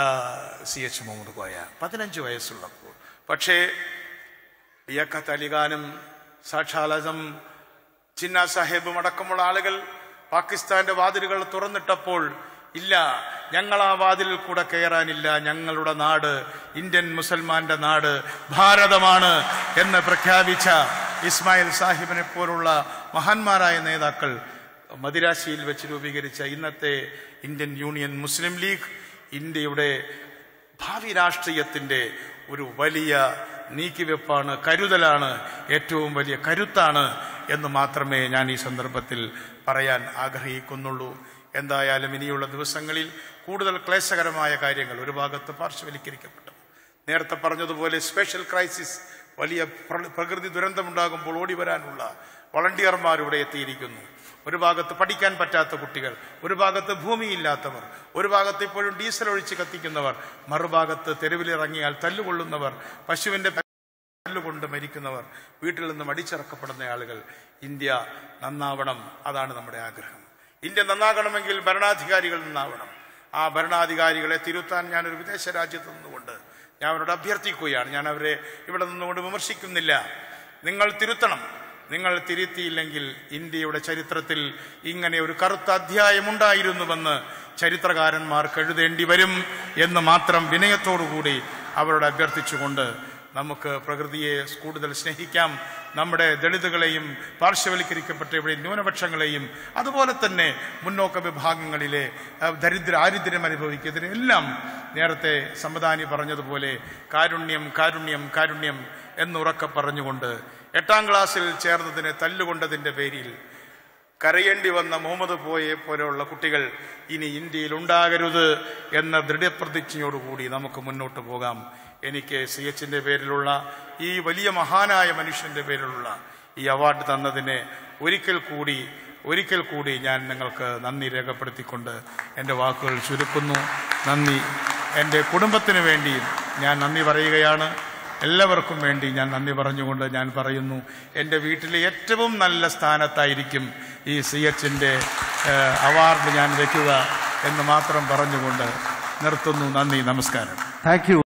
സി എച്ച് മുഹമ്മദ് കോയ പതിനഞ്ച് വയസ്സുള്ളപ്പോൾ പക്ഷേ ലിയാക്കത്ത് അലിഖാനും സാക്ഷാലസം ചിന്ന സാഹിബും അടക്കമുള്ള ആളുകൾ പാകിസ്ഥാന്റെ വാതിലുകൾ തുറന്നിട്ടപ്പോൾ ഇല്ല ഞങ്ങൾ ആ വാതിലിൽ കൂടെ കയറാനില്ല ഞങ്ങളുടെ നാട് ഇന്ത്യൻ മുസൽമാന്റെ നാട് ഭാരതമാണ് എന്ന് പ്രഖ്യാപിച്ച ഇസ്മായിൽ സാഹിബിനെ പോലുള്ള മഹാന്മാരായ നേതാക്കൾ മദിരാശിയിൽ വെച്ച് രൂപീകരിച്ച ഇന്നത്തെ ഇന്ത്യൻ യൂണിയൻ മുസ്ലിം ലീഗ് ഇന്ത്യയുടെ ഭാവി രാഷ്ട്രീയത്തിന്റെ ഒരു വലിയ നീക്കിവെപ്പാണ് കരുതലാണ് ഏറ്റവും വലിയ കരുത്താണ് എന്ന് മാത്രമേ ഞാൻ ഈ സന്ദർഭത്തിൽ പറയാൻ ആഗ്രഹിക്കുന്നുള്ളൂ എന്തായാലും ഇനിയുള്ള ദിവസങ്ങളിൽ കൂടുതൽ ക്ലേശകരമായ കാര്യങ്ങൾ ഒരു ഭാഗത്ത് പാർശ്വവൽക്കരിക്കപ്പെട്ടു നേരത്തെ പറഞ്ഞതുപോലെ സ്പെഷ്യൽ ക്രൈസിസ് വലിയ പ്ര- പ്രകൃതി ദുരന്തമുണ്ടാകുമ്പോൾ ഓടി വരാനുള്ള വളണ്ടിയർമാർ ഇവിടെ എത്തിയിരിക്കുന്നു ഒരു ഭാഗത്ത് പഠിക്കാൻ പറ്റാത്ത കുട്ടികൾ ഒരു ഭാഗത്ത് ഭൂമിയില്ലാത്തവർ ഒരു ഭാഗത്ത് ഇപ്പോഴും ഡീസൽ ഒഴിച്ച് കത്തിക്കുന്നവർ മറുഭാഗത്ത് തെരുവിലിറങ്ങിയാൽ തല്ലുകൊള്ളുന്നവർ പശുവിന്റെ കൊണ്ട് മരിക്കുന്നവർ വീട്ടിൽ നിന്ന് മടിച്ചിറക്കപ്പെടുന്ന ആളുകൾ ഇന്ത്യ നന്നാവണം അതാണ് നമ്മുടെ ആഗ്രഹം ഇന്ത്യ നന്നാകണമെങ്കിൽ ഭരണാധികാരികൾ നന്നാവണം ആ ഭരണാധികാരികളെ തിരുത്താൻ ഞാനൊരു വിദേശ രാജ്യത്ത് നിന്നുകൊണ്ട് ഞാൻ അവരോട് അഭ്യർത്ഥിക്കുകയാണ് ഞാൻ അവരെ ഇവിടെ നിന്നുകൊണ്ട് വിമർശിക്കുന്നില്ല നിങ്ങൾ തിരുത്തണം നിങ്ങൾ തിരുത്തിയില്ലെങ്കിൽ ഇന്ത്യയുടെ ചരിത്രത്തിൽ ഇങ്ങനെ ഒരു കറുത്ത അധ്യായമുണ്ടായിരുന്നുവെന്ന് ചരിത്രകാരന്മാർക്ക് എഴുതേണ്ടി വരും എന്ന് മാത്രം വിനയത്തോടുകൂടി അവരോട് അഭ്യർത്ഥിച്ചുകൊണ്ട് നമുക്ക് പ്രകൃതിയെ കൂടുതൽ സ്നേഹിക്കാം നമ്മുടെ ദളിതുകളെയും പാർശ്വവൽക്കരിക്കപ്പെട്ടവരെയും ന്യൂനപക്ഷങ്ങളെയും അതുപോലെ തന്നെ മുന്നോക്ക വിഭാഗങ്ങളിലെ അഹ്, ദരിദ്ര ആരിദ്ര്യം അനുഭവിക്കുന്നതിന് എല്ലാം നേരത്തെ സംവിധാനി പറഞ്ഞതുപോലെ കാരുണ്യം കാരുണ്യം കാരുണ്യം എന്നുറക്കെ പറഞ്ഞുകൊണ്ട് എട്ടാം ക്ലാസ്സിൽ ചേർന്നതിന് തല്ലുകൊണ്ടതിൻ്റെ പേരിൽ കരയേണ്ടി വന്ന മുഹമ്മദ് പോയെ പോലെയുള്ള കുട്ടികൾ ഇനി ഇന്ത്യയിൽ ഉണ്ടാകരുത് എന്ന ദൃഢപ്രതിജ്ഞയോടുകൂടി നമുക്ക് മുന്നോട്ട് പോകാം എനിക്ക് സി എച്ചിൻ്റെ പേരിലുള്ള ഈ വലിയ മഹാനായ മനുഷ്യൻ്റെ പേരിലുള്ള ഈ അവാർഡ് തന്നതിനെ ഒരിക്കൽ കൂടി ഒരിക്കൽ കൂടി ഞാൻ നിങ്ങൾക്ക് നന്ദി രേഖപ്പെടുത്തിക്കൊണ്ട് എൻ്റെ വാക്കുകൾ ചുരുക്കുന്നു നന്ദി എൻ്റെ കുടുംബത്തിന് വേണ്ടി ഞാൻ നന്ദി പറയുകയാണ് എല്ലാവർക്കും വേണ്ടി ഞാൻ നന്ദി പറഞ്ഞുകൊണ്ട് ഞാൻ പറയുന്നു എൻ്റെ വീട്ടിലെ ഏറ്റവും നല്ല സ്ഥാനത്തായിരിക്കും ഈ സി എച്ചിൻ്റെ അവാർഡ് ഞാൻ വയ്ക്കുക എന്ന് മാത്രം പറഞ്ഞുകൊണ്ട് നിർത്തുന്നു നന്ദി നമസ്കാരം താങ്ക് യു